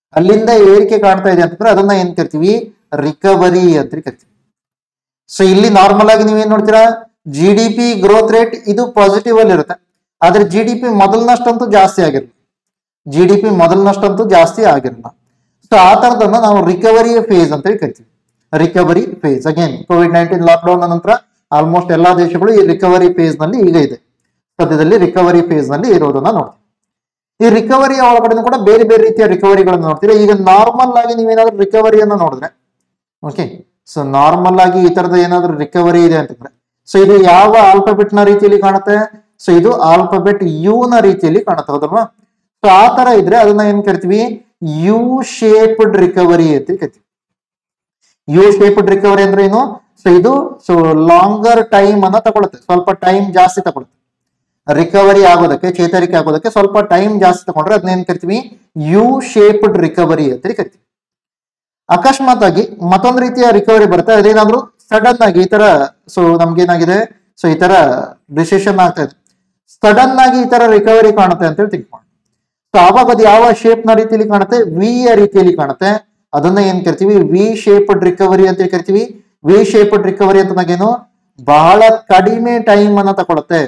ಅಲ್ಲಿಂದ ಏರಿಕೆ ಕಾಣ್ತಾ ಇದೆ ಅಂತಂದ್ರೆ ಅದನ್ನ ಏನ್ ಕರಿತೀವಿ ರಿಕವರಿ ಅಂತ ಕರಿತೀವಿ ಸೊ ಇಲ್ಲಿ ನಾರ್ಮಲ್ ಆಗಿ ನೀವೇನ್ ನೋಡ್ತೀರಾ G D P growth rate ಇದು ಪಾಸಿಟಿವ್ ಅಲ್ಲಿ ಇರುತ್ತೆ ಆದ್ರೆ ಜಿ ಡಿ ಪಿ ಮೊದಲನಷ್ಟಂತೂ ಜಾಸ್ತಿ ಆಗಿರಲ್ಲ ಜಿ ಡಿ ಪಿ ಮೊದಲನಷ್ಟಂತೂ ಜಾಸ್ತಿ ಆಗಿರಲ್ಲ ಸೊ ಆ ತರದನ್ನ ನಾವು ರಿಕವರಿ ಫೇಸ್ ಅಂತ ಹೇಳಿ ಕರಿತೀವಿ recovery phase again COVID nineteen lockdown ನಂತರ ಆಲ್ಮೋಸ್ಟ್ ಎಲ್ಲಾ ದೇಶಗಳು ಈ ರಿಕವರಿ ಫೇಸ್ ನಲ್ಲಿ ಈಗ ಇದೆ ಸದ್ಯದಲ್ಲಿ ರಿಕವರಿ ಫೇಸ್ ನಲ್ಲಿ ಇರೋದನ್ನ ನೋಡ್ತೀವಿ ಈ ರಿಕವರಿಯ ಒಳಗಡೆ ಕೂಡ ಬೇರೆ ಬೇರೆ ರೀತಿಯ ರಿಕವರಿಗಳನ್ನು ನೋಡ್ತೀರಾ ಈಗ ನಾರ್ಮಲ್ ಆಗಿ ನೀವೇನಾದ್ರೂ ರಿಕವರಿಯನ್ನ ನೋಡಿದ್ರೆ ಓಕೆ ಸೊ ನಾರ್ಮಲ್ ಆಗಿ ಈ ತರದ ಏನಾದ್ರೂ ರಿಕವರಿ ಇದೆ ಅಂತಂದ್ರೆ ಸೊ ಇದು ಯಾವ ಆಲ್ಫಾಬೆಟ್ ನ ರೀತಿಯಲ್ಲಿ ಕಾಣುತ್ತೆ ಸೊ ಇದು ಆಲ್ಫಾಬೆಟ್ ಯು ನ ರೀತಿಯಲ್ಲಿ ಕಾಣುತ್ತೆ ಹೌದಲ್ವಾ ಸೊ ಆ ತರ ಇದ್ರೆ ಅದನ್ನ ಏನ್ ಕರಿತೀವಿ ಯು ಶೇಪ್ಡ್ ರಿಕವರಿ ಅಂತ ಕರಿತೀವಿ ಯು ಶೇಪ್ಡ್ ರಿಕವರಿ ಅಂದ್ರೆ ಏನು ಸೊ ಇದು ಸೊ ಲಾಂಗರ್ ಟೈಮ್ ಅನ್ನ ತಗೊಳುತ್ತೆ ಸ್ವಲ್ಪ ಟೈಮ್ ಜಾಸ್ತಿ ತಗೊಳುತ್ತೆ ರಿಕವರಿ ಆಗೋದಕ್ಕೆ ಚೇತರಿಕೆ ಆಗೋದಕ್ಕೆ ಸ್ವಲ್ಪ ಟೈಮ್ ಜಾಸ್ತಿ ತಗೊಂಡ್ರೆ ಅದನ್ನ ಏನ್ ಕರಿತೀವಿ ಯು ಶೇಪ್ಡ್ ರಿಕವರಿ ಅಂತ ಕರಿತೀವಿ ಅಕಸ್ಮಾತ್ ಆಗಿ ಮತ್ತೊಂದು ರೀತಿಯ ರಿಕವರಿ ಬರುತ್ತೆ ಅದೇನಾದ್ರೂ ಸಡನ್ ಆಗಿ ಈ ತರ ಸೊ ನಮ್ಗೇನಾಗಿದೆ ಸೊ ಈ ತರ ಡಿಸಿಷನ್ ಆಗ್ತಾ ಇದೆ ಸಡನ್ ಆಗಿ ಈ ತರ ರಿಕವರಿ ಕಾಣುತ್ತೆ ಅಂತ ಹೇಳಿ ಥಿಂಕ್ ಮಾಡಿ ಸೊ ಆವಾಗ ಅದು ಯಾವ ಶೇಪ್ ನ ರೀತಿಯಲ್ಲಿ ಕಾಣುತ್ತೆ ವಿ ಯ ರೀತಿಯಲ್ಲಿ ಕಾಣುತ್ತೆ ಅದನ್ನ ಏನ್ ಕರಿತೀವಿ ವಿ ಶೇಪ್ಡ್ ರಿಕವರಿ ಅಂತ ಹೇಳಿ ಕರಿತೀವಿ ವಿ ಶೇಪ್ಡ್ ರಿಕವರಿ ಅಂತ ನಾಗೇನು ಬಹಳ ಕಡಿಮೆ ಟೈಮ್ ಅನ್ನ ತಗೊಳುತ್ತೆ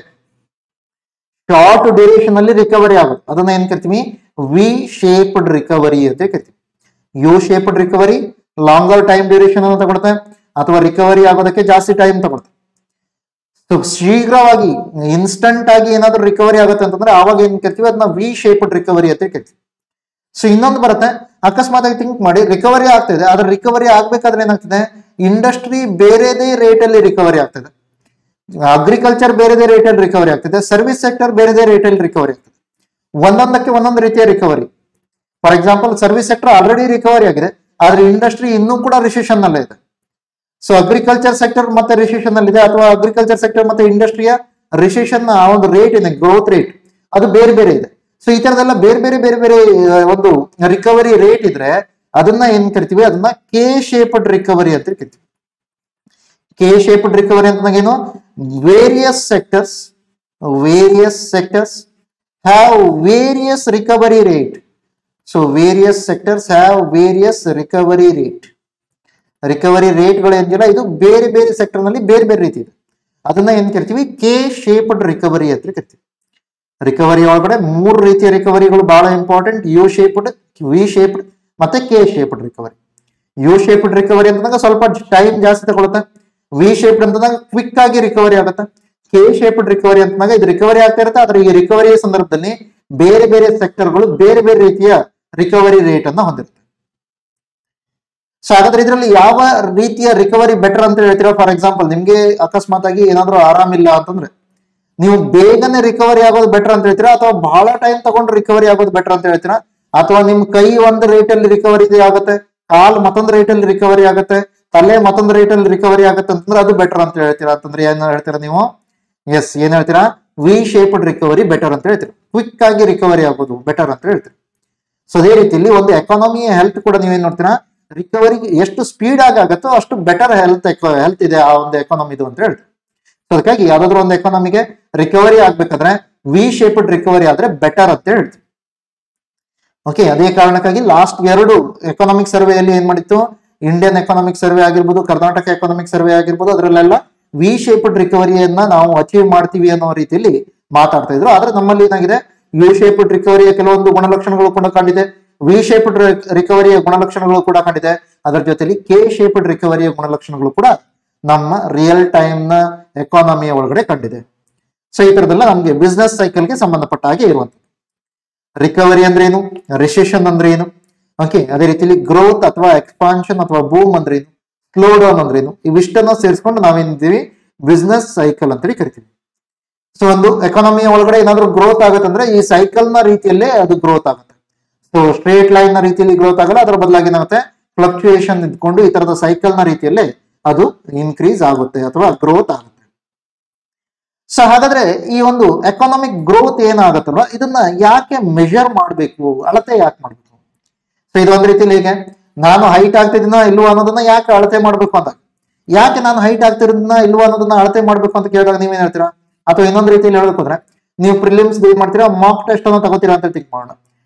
ಶಾರ್ಟ್ ಡ್ಯೂರೇಷನ್ ಅಲ್ಲಿ ರಿಕವರಿ ಆಗುತ್ತೆ ಅದನ್ನ ಏನ್ ಕರಿತೀವಿ ವಿ ಶೇಪ್ಡ್ ರಿಕವರಿ ಅಂತ ಕರಿತೀವಿ U shaped recovery longer time duration ಅನ್ನು ತಗೊಳುತ್ತೆ ಅಥವಾ ರಿಕವರಿ ಆಗೋದಕ್ಕೆ ಜಾಸ್ತಿ ಟೈಮ್ ತಗೊಳುತ್ತೆ ಸೊ ಶೀಘ್ರವಾಗಿ ಇನ್ಸ್ಟಂಟ್ ಆಗಿ ಏನಾದ್ರೂ ರಿಕವರಿ ಆಗುತ್ತೆ ಅಂತಂದ್ರೆ ಆವಾಗ ಏನ್ ಕರಿತೀವಿ ಅದನ್ನ ವಿ ಶೇಪ್ಡ್ ರಿಕವರಿ ಅಂತ ಕರಿತೀವಿ ಸೊ ಇನ್ನೊಂದು ಬರುತ್ತೆ ಅಕಸ್ಮಾತ್ ಆಗಿ ಥಿಂಕ್ ಮಾಡಿ ರಿಕವರಿ ಆಗ್ತಿದೆ ಆದ್ರೆ ರಿಕವರಿ ಆಗ್ಬೇಕಾದ್ರೆ ಏನಾಗ್ತದೆ ಇಂಡಸ್ಟ್ರಿ ಬೇರೆದೇ ರೇಟ್ ಅಲ್ಲಿ ರಿಕವರಿ ಆಗ್ತದೆ ಅಗ್ರಿಕಲ್ಚರ್ ಬೇರೆದೇ ರೇಟ್ ಅಲ್ಲಿ ರಿಕವರಿ ಆಗ್ತದೆ ಸರ್ವಿಸ್ ಸೆಕ್ಟರ್ ಬೇರೆದೇ ರೇಟ್ ಅಲ್ಲಿ ರಿಕವರಿ ಆಗ್ತದೆ ಒಂದೊಂದಕ್ಕೆ ಒಂದೊಂದು ರೀತಿಯ recovery for example service sector already recovery ಆಗಿದೆ ಆದ್ರೆ ಇಂಡಸ್ಟ್ರಿ ಇನ್ನೂ ಕೂಡ ರಿಸೆಷನ್ ನಲ್ಲೇ ಇದೆ ಸೊ ಅಗ್ರಿಕಲ್ಚರ್ ಸೆಕ್ಟರ್ ಮತ್ತೆ ರಿಸೆಷನ್ ಅಲ್ಲಿ ಇದೆ ಅಥವಾ ಅಗ್ರಿಕಲ್ಚರ್ ಸೆಕ್ಟರ್ ಮತ್ತೆ ಇಂಡಸ್ಟ್ರಿಯ ರಿಸೆಷನ್ ಆ ಒಂದು ರೇಟ್ ಇದೆ ಗ್ರೋತ್ ರೇಟ್ ಅದು ಬೇರೆ ಬೇರೆ ಇದೆ ಸೊ ಈ ತರದೆಲ್ಲ ಬೇರೆ ಬೇರೆ ಬೇರೆ ಬೇರೆ ಆ, ಒಂದು ರಿಕವರಿ ರೇಟ್ ಇದ್ರೆ ಅದನ್ನ ಏನ್ ಕರಿತೀವಿ ಅದನ್ನ ಕೆ ಶೇಪಡ್ ರಿಕವರಿ ಅಂತ ಕರಿತೀವಿ ಕೆ ಶೇಪ್ಡ್ ರಿಕವರಿ ಅಂತ ಏನು various sectors various sectors have various recovery rate so various sectors have various recovery rate recovery ರೇಟ್ಗಳು ಏನಿಲ್ಲ ಇದು ಬೇರೆ ಬೇರೆ ಸೆಕ್ಟರ್ ನಲ್ಲಿ ಬೇರೆ ಬೇರೆ ರೀತಿ ಇದೆ ಅದನ್ನ ಏನ್ ಕರಿತೀವಿ ಕೆ ಶೇಪ್ಡ್ ರಿಕವರಿ ಅಂತ ಕರಿತೀವಿ ರಿಕವರಿ ಒಳಗಡೆ ಮೂರು ರೀತಿಯ ರಿಕವರಿಗಳು ಬಹಳ important U shaped V shaped ಮತ್ತೆ K shaped recovery U shaped recovery ಅಂತಂದಾಗ ಸ್ವಲ್ಪ ಟೈಮ್ ಜಾಸ್ತಿ ತಗೊಳುತ್ತೆ ವಿ ಶೇಪ್ಡ್ ಅಂತಂದಾಗ ಕ್ವಿಕ್ ಆಗಿ ರಿಕವರಿ ಆಗುತ್ತೆ ಕೆ ಶೇಪ್ಡ್ ರಿಕವರಿ ಅಂತಂದಾಗ ಇದು ರಿಕವರಿ ಆಗ್ತಾ ಇರುತ್ತೆ ಆದ್ರೆ ಈ ರಿಕವರಿಯ ಸಂದರ್ಭದಲ್ಲಿ ಬೇರೆ ಬೇರೆ ಸೆಕ್ಟರ್ಗಳು ಬೇರೆ ಬೇರೆ ರೀತಿಯ ರಿಕವರಿ ರೇಟ್ ಅನ್ನ ಹೊಂದಿರುತ್ತೆ ಸೊ ಹಾಗಾದ್ರೆ ಇದರಲ್ಲಿ ಯಾವ ರೀತಿಯ ರಿಕವರಿ ಬೆಟರ್ ಅಂತ ಹೇಳ್ತೀರಾ ಫಾರ್ ಎಕ್ಸಾಂಪಲ್ ನಿಮ್ಗೆ ಅಕಸ್ಮಾತ್ ಆಗಿ ಏನಾದ್ರೂ ಆರಾಮಿಲ್ಲ ಅಂತಂದ್ರೆ ನೀವು ಬೇಗನೆ ರಿಕವರಿ ಆಗೋದು ಬೆಟರ್ ಅಂತ ಹೇಳ್ತೀರಾ ಅಥವಾ ಬಹಳ ಟೈಮ್ ತಗೊಂಡು ರಿಕವರಿ ಆಗೋದು ಬೆಟರ್ ಅಂತ ಹೇಳ್ತೀರಾ ಅಥವಾ ನಿಮ್ ಕೈ ಒಂದು ರೇಟ್ ಅಲ್ಲಿ ರಿಕವರಿ ಆಗುತ್ತೆ ಕಾಲ್ ಮತ್ತೊಂದು ರೇಟ್ ಅಲ್ಲಿ ರಿಕವರಿ ಆಗುತ್ತೆ ತಲೆ ಮತ್ತೊಂದು ರೇಟ್ ಅಲ್ಲಿ ರಿಕವರಿ ಆಗುತ್ತೆ ಅಂತಂದ್ರೆ ಅದು ಬೆಟರ್ ಅಂತ ಹೇಳ್ತೀರಾ ಅಂತಂದ್ರೆ ಏನ್ ಹೇಳ್ತೀರಾ ನೀವು ಎಸ್ ಏನ್ ಹೇಳ್ತೀರಾ ವಿ ಶೇಪ್ಡ್ ರಿಕವರಿ ಬೆಟರ್ ಅಂತ ಹೇಳ್ತೀರಾ ಕ್ವಿಕ್ ಆಗಿ ರಿಕವರಿ ಆಗೋದು ಬೆಟರ್ ಅಂತ ಹೇಳ್ತೀರಾ ಸೊ ಅದೇ ರೀತಿಯಲ್ಲಿ ಒಂದು ಎಕಾನಮಿ ಹೆಲ್ತ್ ಕೂಡ ನೀವೇನ್ ನೋಡ್ತೀರಾ ರಿಕವರಿ ಎಷ್ಟು ಸ್ಪೀಡ್ ಆಗಿ ಆಗುತ್ತೋ ಅಷ್ಟು ಬೆಟರ್ ಹೆಲ್ತ್ ಹೆಲ್ತ್ ಇದೆ ಆ ಒಂದು ಎಕಾನಮಿದು ಅಂತ ಹೇಳ್ತೀವಿ ಸೊ ಅದಕ್ಕಾಗಿ ಯಾವ್ದಾದ್ರು ಒಂದು ಎಕಾನಮಿಗೆ ರಿಕವರಿ ಆಗ್ಬೇಕಾದ್ರೆ ವಿ ಶೇಪ್ಡ್ ರಿಕವರಿ ಆದ್ರೆ ಬೆಟರ್ ಅಂತ ಹೇಳ್ತೀವಿ ಓಕೆ ಅದೇ ಕಾರಣಕ್ಕಾಗಿ ಲಾಸ್ಟ್ ಎರಡು ಎಕನಾಮಿಕ್ ಸರ್ವೆಯಲ್ಲಿ ಏನ್ ಮಾಡಿತ್ತು ಇಂಡಿಯನ್ ಎಕನಾಮಿಕ್ ಸರ್ವೆ ಆಗಿರ್ಬೋದು ಕರ್ನಾಟಕ ಎಕನಾಮಿಕ್ ಸರ್ವೆ ಆಗಿರ್ಬೋದು ಅದರಲ್ಲೆಲ್ಲ ವಿ ಶೇಪ್ಡ್ ರಿಕವರಿಯನ್ನ ನಾವು ಅಚೀವ್ ಮಾಡ್ತೀವಿ ಅನ್ನೋ ರೀತಿಯಲ್ಲಿ ಮಾತಾಡ್ತಾ ಇದ್ರು ಆದ್ರೆ ನಮ್ಮಲ್ಲಿ ಏನಾಗಿದೆ ಯು ಶೇಪ್ಡ್ ರಿಕವರಿಯ ಕೆಲವೊಂದು ಗುಣಲಕ್ಷಣಗಳು ಕೂಡ ಕಂಡಿದೆ ವಿ ಶೇಪ್ಡ್ ರಿಕವರಿಯ ಗುಣಲಕ್ಷಣಗಳು ಕೂಡ ಕಂಡಿದೆ ಅದರ ಜೊತೆಲಿ ಕೆ ಶೇಪ್ಡ್ ರಿಕವರಿಯ ಗುಣಲಕ್ಷಣಗಳು ಕೂಡ ನಮ್ಮ ರಿಯಲ್ ಟೈಮ್ ನ ಎಕಾನಮಿಯ ಒಳಗಡೆ ಕಂಡಿದೆ ಸೊ ಈ ತರದೆಲ್ಲ ನಮ್ಗೆ ಬಿಸ್ನೆಸ್ ಸೈಕಲ್ಗೆ ಸಂಬಂಧಪಟ್ಟ ಹಾಗೆ ಇರುವಂತ ರಿಕವರಿ ಅಂದ್ರೆ ಏನು ರಿಸೆಷನ್ ಅಂದ್ರೆ ಏನು ಓಕೆ ಅದೇ ರೀತಿಯಲ್ಲಿ ಗ್ರೋತ್ ಅಥವಾ ಎಕ್ಸ್ಪಾನ್ಷನ್ ಅಥವಾ ಬೂಮ್ ಅಂದ್ರೆ ಏನು ಸ್ಲೋ ಡೌನ್ ಅಂದ್ರೆ ಏನು ಇವಿಷ್ಟನ್ನ ಸೇರಿಸ್ಕೊಂಡು ನಾವೇನಿದ್ದೀವಿ ಬಿಸ್ನೆಸ್ ಸೈಕಲ್ ಅಂತೇಳಿ ಕರಿತೀವಿ ಸೊ ಒಂದು ಎಕಾನಮಿಯ ಒಳಗಡೆ ಏನಾದ್ರೂ ಗ್ರೋತ್ ಆಗುತ್ತಂದ್ರೆ ಈ ಸೈಕಲ್ ನ ರೀತಿಯಲ್ಲೇ ಅದು ಗ್ರೋತ್ ಆಗುತ್ತೆ ಸೊ ಸ್ಟ್ರೇಟ್ ಲೈನ್ ನ ರೀತಿಯಲ್ಲಿ ಗ್ರೋತ್ ಆಗಲ್ಲ ಅದರ ಬದಲಾಗಿ ಏನಾಗುತ್ತೆ ಫ್ಲಕ್ಚುಯೇಷನ್ ಇದ್ಕೊಂಡು ಈ ತರದ ಸೈಕಲ್ ನ ರೀತಿಯಲ್ಲೇ ಅದು ಇನ್ಕ್ರೀಸ್ ಆಗುತ್ತೆ ಅಥವಾ ಗ್ರೋತ್ ಆಗುತ್ತೆ ಸೊ ಹಾಗಾದ್ರೆ ಈ ಒಂದು ಎಕಾನಮಿಕ್ ಗ್ರೋತ್ ಏನಾಗತ್ತಲ್ವ ಇದನ್ನ ಯಾಕೆ ಮೆಜರ್ ಮಾಡಬೇಕು ಅಳತೆ ಯಾಕೆ ಮಾಡಬೇಕು ಸೊ ಇದು ಒಂದ್ ರೀತಿಯಲ್ಲಿ ಹೇಗೆ ನಾನು ಹೈಟ್ ಆಗ್ತಿದ್ದೀನ ಇಲ್ವೋ ಅನ್ನೋದನ್ನ ಯಾಕೆ ಅಳತೆ ಮಾಡ್ಬೇಕು ಅಂತ ಯಾಕೆ ನಾನು ಹೈಟ್ ಆಗ್ತಿರೋದನ್ನ ಇಲ್ವೋ ಅನ್ನೋದನ್ನ ಅಳತೆ ಮಾಡ್ಬೇಕು ಅಂತ ಕೇಳಿದಾಗ ನೀವೇನ್ ಹೇಳ್ತೀರಾ ಅಥವಾ ಇನ್ನೊಂದು ರೀತಿಯಲ್ಲಿ ಹೇಳ್ಬೇಕು ಅಂದ್ರೆ ನೀವು ಪ್ರಿಲಿಮ್ಸ್ ಏನ್ ಮಾಡ್ತೀರಾ ಮಾಕ್ ಟೆಸ್ಟ್ ಅನ್ನ ತಗೋತೀರಾ ಅಂತ ತಿಂಕ್ ಮಾಡೋಣ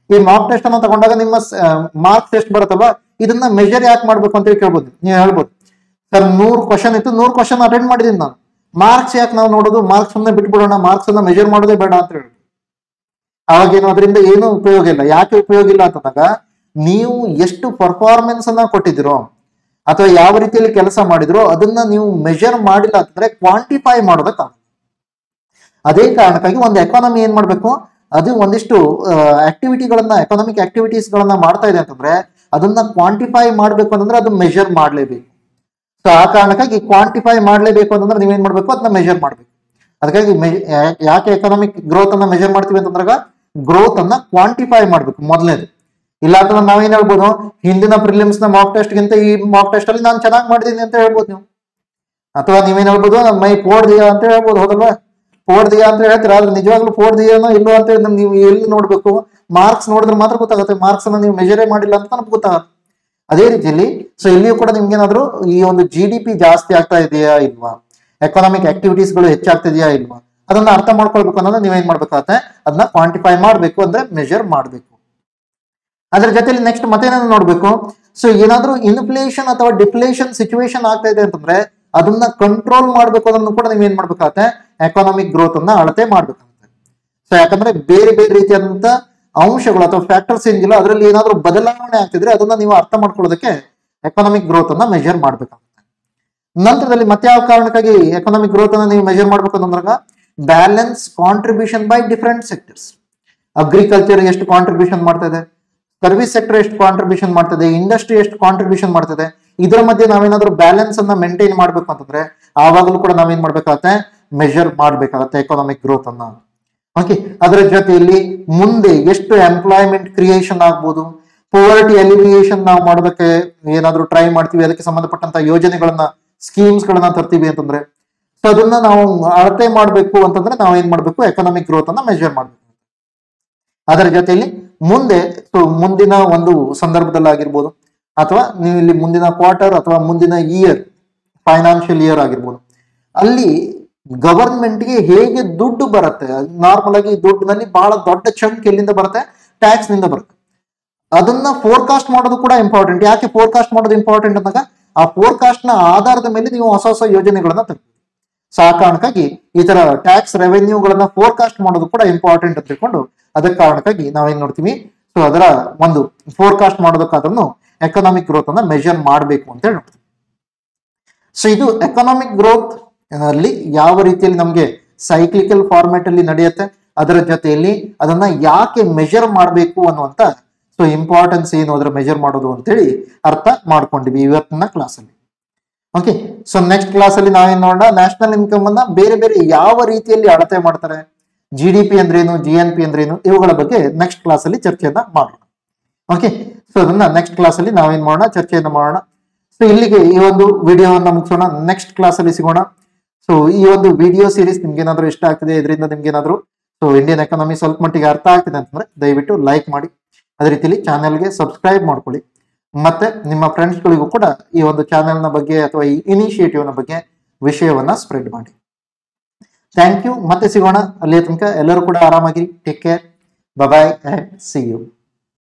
ಈ ಮಾರ್ಕ್ ಟೆಸ್ಟ್ ಅನ್ನ ತಗೊಂಡಾಗ ನಿಮ್ಮ ಮಾರ್ಕ್ಸ್ ಎಷ್ಟು ಬರುತ್ತಲ್ವಾ ಇದನ್ನ ಮೆಜರ್ ಯಾಕೆ ಮಾಡ್ಬೇಕು ಅಂತ ಕೇಳ್ಬೋದು ನೀವು ಹೇಳ್ಬೋದು ಸರ್ ನೂರ್ ಕ್ವಶನ್ ಇತ್ತು ನೂರ್ ಕ್ವಶನ್ ಅಟೆಂಡ್ ಮಾಡಿದೀನಿ ನಾನು ಮಾರ್ಕ್ಸ್ ಯಾಕೆ ನಾವು ನೋಡೋದು ಮಾರ್ಕ್ಸ್ ಅನ್ನ ಬಿಟ್ಬಿಡೋಣ ಮಾರ್ಕ್ಸ್ ಅನ್ನ ಮೆಜರ್ ಮಾಡೋದೇ ಬೇಡ ಅಂತ ಹೇಳಿ ಅವಾಗೇನು ಅದರಿಂದ ಏನು ಉಪಯೋಗ ಇಲ್ಲ ಯಾಕೆ ಉಪಯೋಗ ಇಲ್ಲ ಅಂತಂದಾಗ ನೀವು ಎಷ್ಟು ಪರ್ಫಾರ್ಮೆನ್ಸ್ ಅನ್ನ ಕೊಟ್ಟಿದ್ದೀರೋ ಅಥವಾ ಯಾವ ರೀತಿಯಲ್ಲಿ ಕೆಲಸ ಮಾಡಿದ್ರೋ ಅದನ್ನ ನೀವು ಮೆಜರ್ ಮಾಡಿಲ್ಲ ಅಂತಂದ್ರೆ ಕ್ವಾಂಟಿಫೈ ಮಾಡೋದಕ್ಕಾಗಲ್ಲ ಅದೇ ಕಾರಣಕ್ಕಾಗಿ ಒಂದು ಎಕಾನಮಿ ಏನ್ ಮಾಡ್ಬೇಕು ಅದು ಒಂದಿಷ್ಟು ಆಕ್ಟಿವಿಟಿಗಳನ್ನ ಎಕನಾಮಿಕ್ ಆಕ್ಟಿವಿಟೀಸ್ ಗಳನ್ನ ಮಾಡ್ತಾ ಇದೆ ಅಂತಂದ್ರೆ ಅದನ್ನ ಕ್ವಾಂಟಿಫೈ ಮಾಡ್ಬೇಕು ಅಂತಂದ್ರೆ ಅದು ಮೆಜರ್ ಮಾಡ್ಲೇಬೇಕು ಸೊ ಆ ಕಾರಣಕ್ಕಾಗಿ ಕ್ವಾಂಟಿಫೈ ಮಾಡ್ಲೇಬೇಕು ಅಂತಂದ್ರೆ ನೀವೇನ್ ಮಾಡ್ಬೇಕು ಅದನ್ನ ಮೆಜರ್ ಮಾಡ್ಬೇಕು ಅದಕ್ಕಾಗಿ ಮೆ- ಯಾ- ಯಾಕೆ ಎಕನಾಮಿಕ್ ಗ್ರೋತ್ ಅನ್ನ ಮೆಜರ್ ಮಾಡ್ತೀವಿ ಅಂತಂದ್ರಾಗ ಗ್ರೋತ್ ಅನ್ನ ಕ್ವಾಂಟಿಫೈ ಮಾಡ್ಬೇಕು ಮೊದಲನೇದು ಇಲ್ಲ ಅಂತಂದ್ರೆ ನಾವೇನ್ ಹೇಳ್ಬೋದು ಹಿಂದಿನ ಪ್ರಿಲಿಮ್ಸ್ ನ ಮಾಕ್ ಟೆಸ್ಟ್ ಗಿಂತ ಈ ಮಾಕ್ ಟೆಸ್ಟ್ ಅಲ್ಲಿ ನಾನು ಚೆನ್ನಾಗಿ ಮಾಡಿದೀನಿ ಅಂತ ಹೇಳ್ಬೋದು ನೀವು ಅಥವಾ ನೀವೇನ್ ಹೇಳ್ಬೋದು ನಮ್ಮ ಮೈ ಪೋಡ್ದಿಯಾ ಅಂತ ಹೇಳ್ಬೋದು ಹೌದಲ್ವಾ ಪೋಡ್ದಿಯಾ ಅಂತ ಹೇಳ್ತೀರಾ ಆದ್ರೆ ನಿಜವಾಗ್ಲೂ ಪೋಡ್ದಿಯಾನೋ ಇಲ್ಲೋ ಅಂತ ಹೇಳಿ ನಮ್ಗೆ ನೀವು ಎಲ್ಲಿ ನೋಡ್ಬೇಕು ಮಾರ್ಕ್ಸ್ ನೋಡಿದ್ರೆ ಮಾತ್ರ ಗೊತ್ತಾಗುತ್ತೆ ಮಾರ್ಕ್ಸ್ ಅನ್ನ ನೀವು ಮೆಜರೇ ಮಾಡಿಲ್ಲ ಅಂತ ನಮ್ಗೆ ಗೊತ್ತಾಗುತ್ತೆ ಅದೇ ರೀತಿಯಲ್ಲಿ ಸೊ ಇಲ್ಲಿಯೂ ಕೂಡ ನಿಮ್ಗೇನಾದ್ರೂ ಈ ಒಂದು ಜಿ ಡಿ ಪಿ ಜಾಸ್ತಿ ಆಗ್ತಾ ಇದೆಯಾ ಇಲ್ವಾ ಎಕನಾಮಿಕ್ ಆಕ್ಟಿವಿಟೀಸ್ ಗಳು ಹೆಚ್ಚಾಗ್ತಿದೆಯಾ ಇಲ್ವಾ ಅದನ್ನ ಅರ್ಥ ಮಾಡ್ಕೊಳ್ಬೇಕು ಅನ್ನೋದು ನೀವೇನ್ ಮಾಡ್ಬೇಕಾಗತ್ತೆ ಅದನ್ನ ಕ್ವಾಂಟಿಫೈ ಮಾಡ್ಬೇಕು ಅಂದ್ರೆ ಮೆಜರ್ ಮಾಡ್ಬೇಕು ಅದ್ರ ಜೊತೆಲಿ ನೆಕ್ಸ್ಟ್ ಮತ್ತೇನಾದ್ರು ನೋಡ್ಬೇಕು ಸೊ ಏನಾದ್ರೂ ಇನ್ಫ್ಲೇಷನ್ ಅಥವಾ ಡಿಫ್ಲೇಷನ್ ಸಿಚುವೇಶನ್ ಆಗ್ತಾ ಇದೆ ಅಂತಂದ್ರೆ ಅದನ್ನ ಕಂಟ್ರೋಲ್ ಮಾಡ್ಬೇಕು ಅದನ್ನು ಕೂಡ ನೀವ್ ಏನ್ ಮಾಡ್ಬೇಕಾಗತ್ತೆ ಎಕನಾಮಿಕ್ ಗ್ರೋತ್ ಅನ್ನ ಅಳತೆ ಮಾಡ್ಬೇಕಾಗುತ್ತೆ ಸೊ ಯಾಕಂದ್ರೆ ಬೇರೆ ಬೇರೆ ರೀತಿಯಾದಂತ ಅಂಶಗಳು ಅಥವಾ ಫ್ಯಾಕ್ಟರ್ಸ್ ಏನಿಲ್ಲ ಅದರಲ್ಲಿ ಏನಾದ್ರೂ ಬದಲಾವಣೆ ಆಗ್ತಿದ್ರೆ ಅದನ್ನ ನೀವು ಅರ್ಥ ಮಾಡ್ಕೊಳ್ಳೋದಕ್ಕೆ ಎಕನಾಮಿಕ್ ಗ್ರೋತ್ ಅನ್ನ ಮೆಜರ್ ಮಾಡ್ಬೇಕಾಗುತ್ತೆ ನಂತರದಲ್ಲಿ ಮತ್ತೆ ಯಾವ ಕಾರಣಕ್ಕಾಗಿ ಎಕನಾಮಿಕ್ ಗ್ರೋತ್ ಅನ್ನ ನೀವು ಮೆಜರ್ ಮಾಡ್ಬೇಕು ಅಂತಂದ್ರಾಗ balance contribution by different sectors agriculture ಎಷ್ಟು ಕಾಂಟ್ರಿಬ್ಯೂಷನ್ ಮಾಡ್ತಾ ಇದೆ ಸರ್ವಿಸ್ ಸೆಕ್ಟರ್ ಎಷ್ಟು ಕಾಂಟ್ರಿಬ್ಯೂಷನ್ ಮಾಡ್ತದೆ ಇಂಡಸ್ಟ್ರಿ ಎಷ್ಟು ಕಾಂಟ್ರಿಬ್ಯೂಷನ್ ಮಾಡ್ತದೆ ಇದರ ಮಧ್ಯೆ ನಾವೇನಾದ್ರೂ ಬ್ಯಾಲೆನ್ಸ್ ಅನ್ನ ಮೇಂಟೈನ್ ಮಾಡ್ಬೇಕು ಅಂತಂದ್ರೆ ಆವಾಗಲೂ ಕೂಡ ನಾವೇನ್ ಮಾಡ್ಬೇಕಾಗತ್ತೆ ಮೆಜರ್ ಮಾಡ್ಬೇಕಾಗತ್ತೆ ಎಕನಾಮಿಕ್ ಗ್ರೋತ್ ಅನ್ನ ಓಕೆ ಅದರ ಜೊತೆಯಲ್ಲಿ ಮುಂದೆ ಎಷ್ಟು ಎಂಪ್ಲಾಯ್ಮೆಂಟ್ ಕ್ರಿಯೇಷನ್ ಆಗ್ಬೋದು ಪೋವರ್ಟಿ ಎಲಿವಿಯೇಷನ್ ನಾವು ಮಾಡೋದಕ್ಕೆ ಏನಾದ್ರೂ ಟ್ರೈ ಮಾಡ್ತೀವಿ ಅದಕ್ಕೆ ಸಂಬಂಧಪಟ್ಟಂತ ಯೋಜನೆಗಳನ್ನ ಸ್ಕೀಮ್ಸ್ ಗಳನ್ನ ತರ್ತೀವಿ ಅಂತಂದ್ರೆ ಸೊ ಅದನ್ನ ನಾವು ಅಳತೆ ಮಾಡ್ಬೇಕು ಅಂತಂದ್ರೆ ನಾವು ಏನ್ ಮಾಡ್ಬೇಕು ಎಕನಾಮಿಕ್ ಗ್ರೋತ್ ಅನ್ನ ಮೆಜರ್ ಮಾಡ್ಬೇಕು ಅದರ ಜೊತೆಯಲ್ಲಿ ಮುಂದೆ ಸೊ ಮುಂದಿನ ಒಂದು ಸಂದರ್ಭದಲ್ಲಿ ಆಗಿರ್ಬೋದು ಅಥವಾ ನೀವು ಇಲ್ಲಿ ಮುಂದಿನ ಕ್ವಾರ್ಟರ್ ಅಥವಾ ಮುಂದಿನ ಇಯರ್ ಫೈನಾನ್ಷಿಯಲ್ ಇಯರ್ ಆಗಿರ್ಬೋದು ಅಲ್ಲಿ ಗವರ್ಮೆಂಟ್ಗೆ ಹೇಗೆ ದುಡ್ಡು ಬರುತ್ತೆ ನಾರ್ಮಲ್ ಆಗಿ ದುಡ್ಡಿನಲ್ಲಿ ಬಹಳ ದೊಡ್ಡ ಚಂಕ್ ಎಲ್ಲಿಂದ ಬರುತ್ತೆ ಟ್ಯಾಕ್ಸ್ ನಿಂದ ಬರುತ್ತೆ ಅದನ್ನ ಫೋರ್ಕಾಸ್ಟ್ ಮಾಡೋದು ಕೂಡ ಇಂಪಾರ್ಟೆಂಟ್ ಯಾಕೆ ಫೋರ್ಕಾಸ್ಟ್ ಮಾಡೋದು ಇಂಪಾರ್ಟೆಂಟ್ ಅಂದಾಗ ಆ ಫೋರ್ಕಾಸ್ಟ್ ನ ಆಧಾರದ ಮೇಲೆ ನೀವು ಹೊಸ ಹೊಸ ಯೋಜನೆಗಳನ್ನ ತರ್ತೀವಿ ಸೊ ಆ ಕಾರಣಕ್ಕಾಗಿ ಈ ತರ ಟ್ಯಾಕ್ಸ್ ರೆವೆನ್ಯೂಗಳನ್ನ ಫೋರ್ಕಾಸ್ಟ್ ಮಾಡೋದು ಕೂಡ ಇಂಪಾರ್ಟೆಂಟ್ ಅಂತ ತಿಳ್ಕೊಂಡು ಅದಕ್ಕೆ ಕಾರಣಕ್ಕಾಗಿ ನಾವೇನ್ ನೋಡ್ತೀವಿ ಸೊ ಅದರ ಒಂದು ಫೋರ್ಕಾಸ್ಟ್ ಮಾಡೋದಕ್ಕಾದ್ರೂ ಎಕನಾಮಿಕ್ ಗ್ರೋತ್ ಅನ್ನ ಮೆಜರ್ ಮಾಡಬೇಕು ಅಂತ ಹೇಳಿ ನೋಡ್ತೀವಿ ಸೊ ಇದು ಎಕನಾಮಿಕ್ ಗ್ರೋತ್ ಅಲ್ಲಿ ಯಾವ ರೀತಿಯಲ್ಲಿ ನಮಗೆ ಸೈಕ್ಲಿಕಲ್ ಫಾರ್ಮೆಟ್ ಅಲ್ಲಿ ನಡೆಯುತ್ತೆ ಅದರ ಜೊತೆಯಲ್ಲಿ ಅದನ್ನ ಯಾಕೆ ಮೆಜರ್ ಮಾಡಬೇಕು ಅನ್ನುವಂತ ಸೊ ಇಂಪಾರ್ಟೆನ್ಸ್ ಏನು ಅದರ ಮೆಜರ್ ಮಾಡೋದು ಅಂತೇಳಿ ಅರ್ಥ ಮಾಡ್ಕೊಂಡಿವಿ ಇವತ್ತಿನ ಕ್ಲಾಸಲ್ಲಿ ಓಕೆ ಸೊ ನೆಕ್ಸ್ಟ್ ಕ್ಲಾಸ್ ಅಲ್ಲಿ ನಾವೇನ್ ನೋಡೋಣ ನ್ಯಾಷನಲ್ ಇನ್ಕಮ್ ಅನ್ನ ಬೇರೆ ಬೇರೆ ಯಾವ ರೀತಿಯಲ್ಲಿ ಅಳತೆ ಮಾಡ್ತಾರೆ ಜಿ ಡಿ ಪಿ ಅಂದ್ರೇನು ಜಿ ಎನ್ ಪಿ ಅಂದ್ರೇನು ಇವುಗಳ ಬಗ್ಗೆ ನೆಕ್ಸ್ಟ್ ಕ್ಲಾಸ್ ಅಲ್ಲಿ ಚರ್ಚೆಯನ್ನ ಮಾಡೋಣ ಓಕೆ ಸೊ ಅದನ್ನ ನೆಕ್ಸ್ಟ್ ಕ್ಲಾಸ್ ಅಲ್ಲಿ ನಾವೇನ್ ಮಾಡೋಣ ಚರ್ಚೆಯನ್ನ ಮಾಡೋಣ ಸೊ ಇಲ್ಲಿಗೆ ಈ ಒಂದು ವಿಡಿಯೋವನ್ನ ಮುಗಿಸೋಣ ನೆಕ್ಸ್ಟ್ ಕ್ಲಾಸ್ ಅಲ್ಲಿ ಸಿಗೋಣ ಸೊ ಈ ಒಂದು ವಿಡಿಯೋ ಸೀರೀಸ್ ನಿಮ್ಗೆ ಏನಾದ್ರು ಇಷ್ಟ ಆಗ್ತಿದೆ ಇದರಿಂದ ನಿಮ್ಗೆ ಏನಾದ್ರು ಸೊ ಇಂಡಿಯನ್ ಎಕಾನಮಿ ಸ್ವಲ್ಪ ಮಟ್ಟಿಗೆ ಅರ್ಥ ಆಗ್ತಿದೆ ಅಂತಂದ್ರೆ ದಯವಿಟ್ಟು ಲೈಕ್ ಮಾಡಿ ಅದೇ ರೀತಿಲಿ ಚಾನೆಲ್ಗೆ ಸಬ್ಸ್ಕ್ರೈಬ್ ಮಾಡ್ಕೊಳ್ಳಿ ಮತ್ತೆ ನಿಮ್ಮ ಫ್ರೆಂಡ್ಸ್ಗಳಿಗೂ ಕೂಡ ಈ ಒಂದು ಚಾನೆಲ್ನ ಬಗ್ಗೆ ಅಥವಾ ಈ ಇನಿಷಿಯೇಟಿವ್ನ ಬಗ್ಗೆ ವಿಷಯವನ್ನ ಸ್ಪ್ರೆಡ್ ಮಾಡಿ ಥ್ಯಾಂಕ್ ಯು ಮತ್ತೆ ಸಿಗೋಣ ಅಲ್ಲಿಯ ತನಕ ಎಲ್ಲರೂ ಕೂಡ ಆರಾಮಾಗಿ take care bye and see you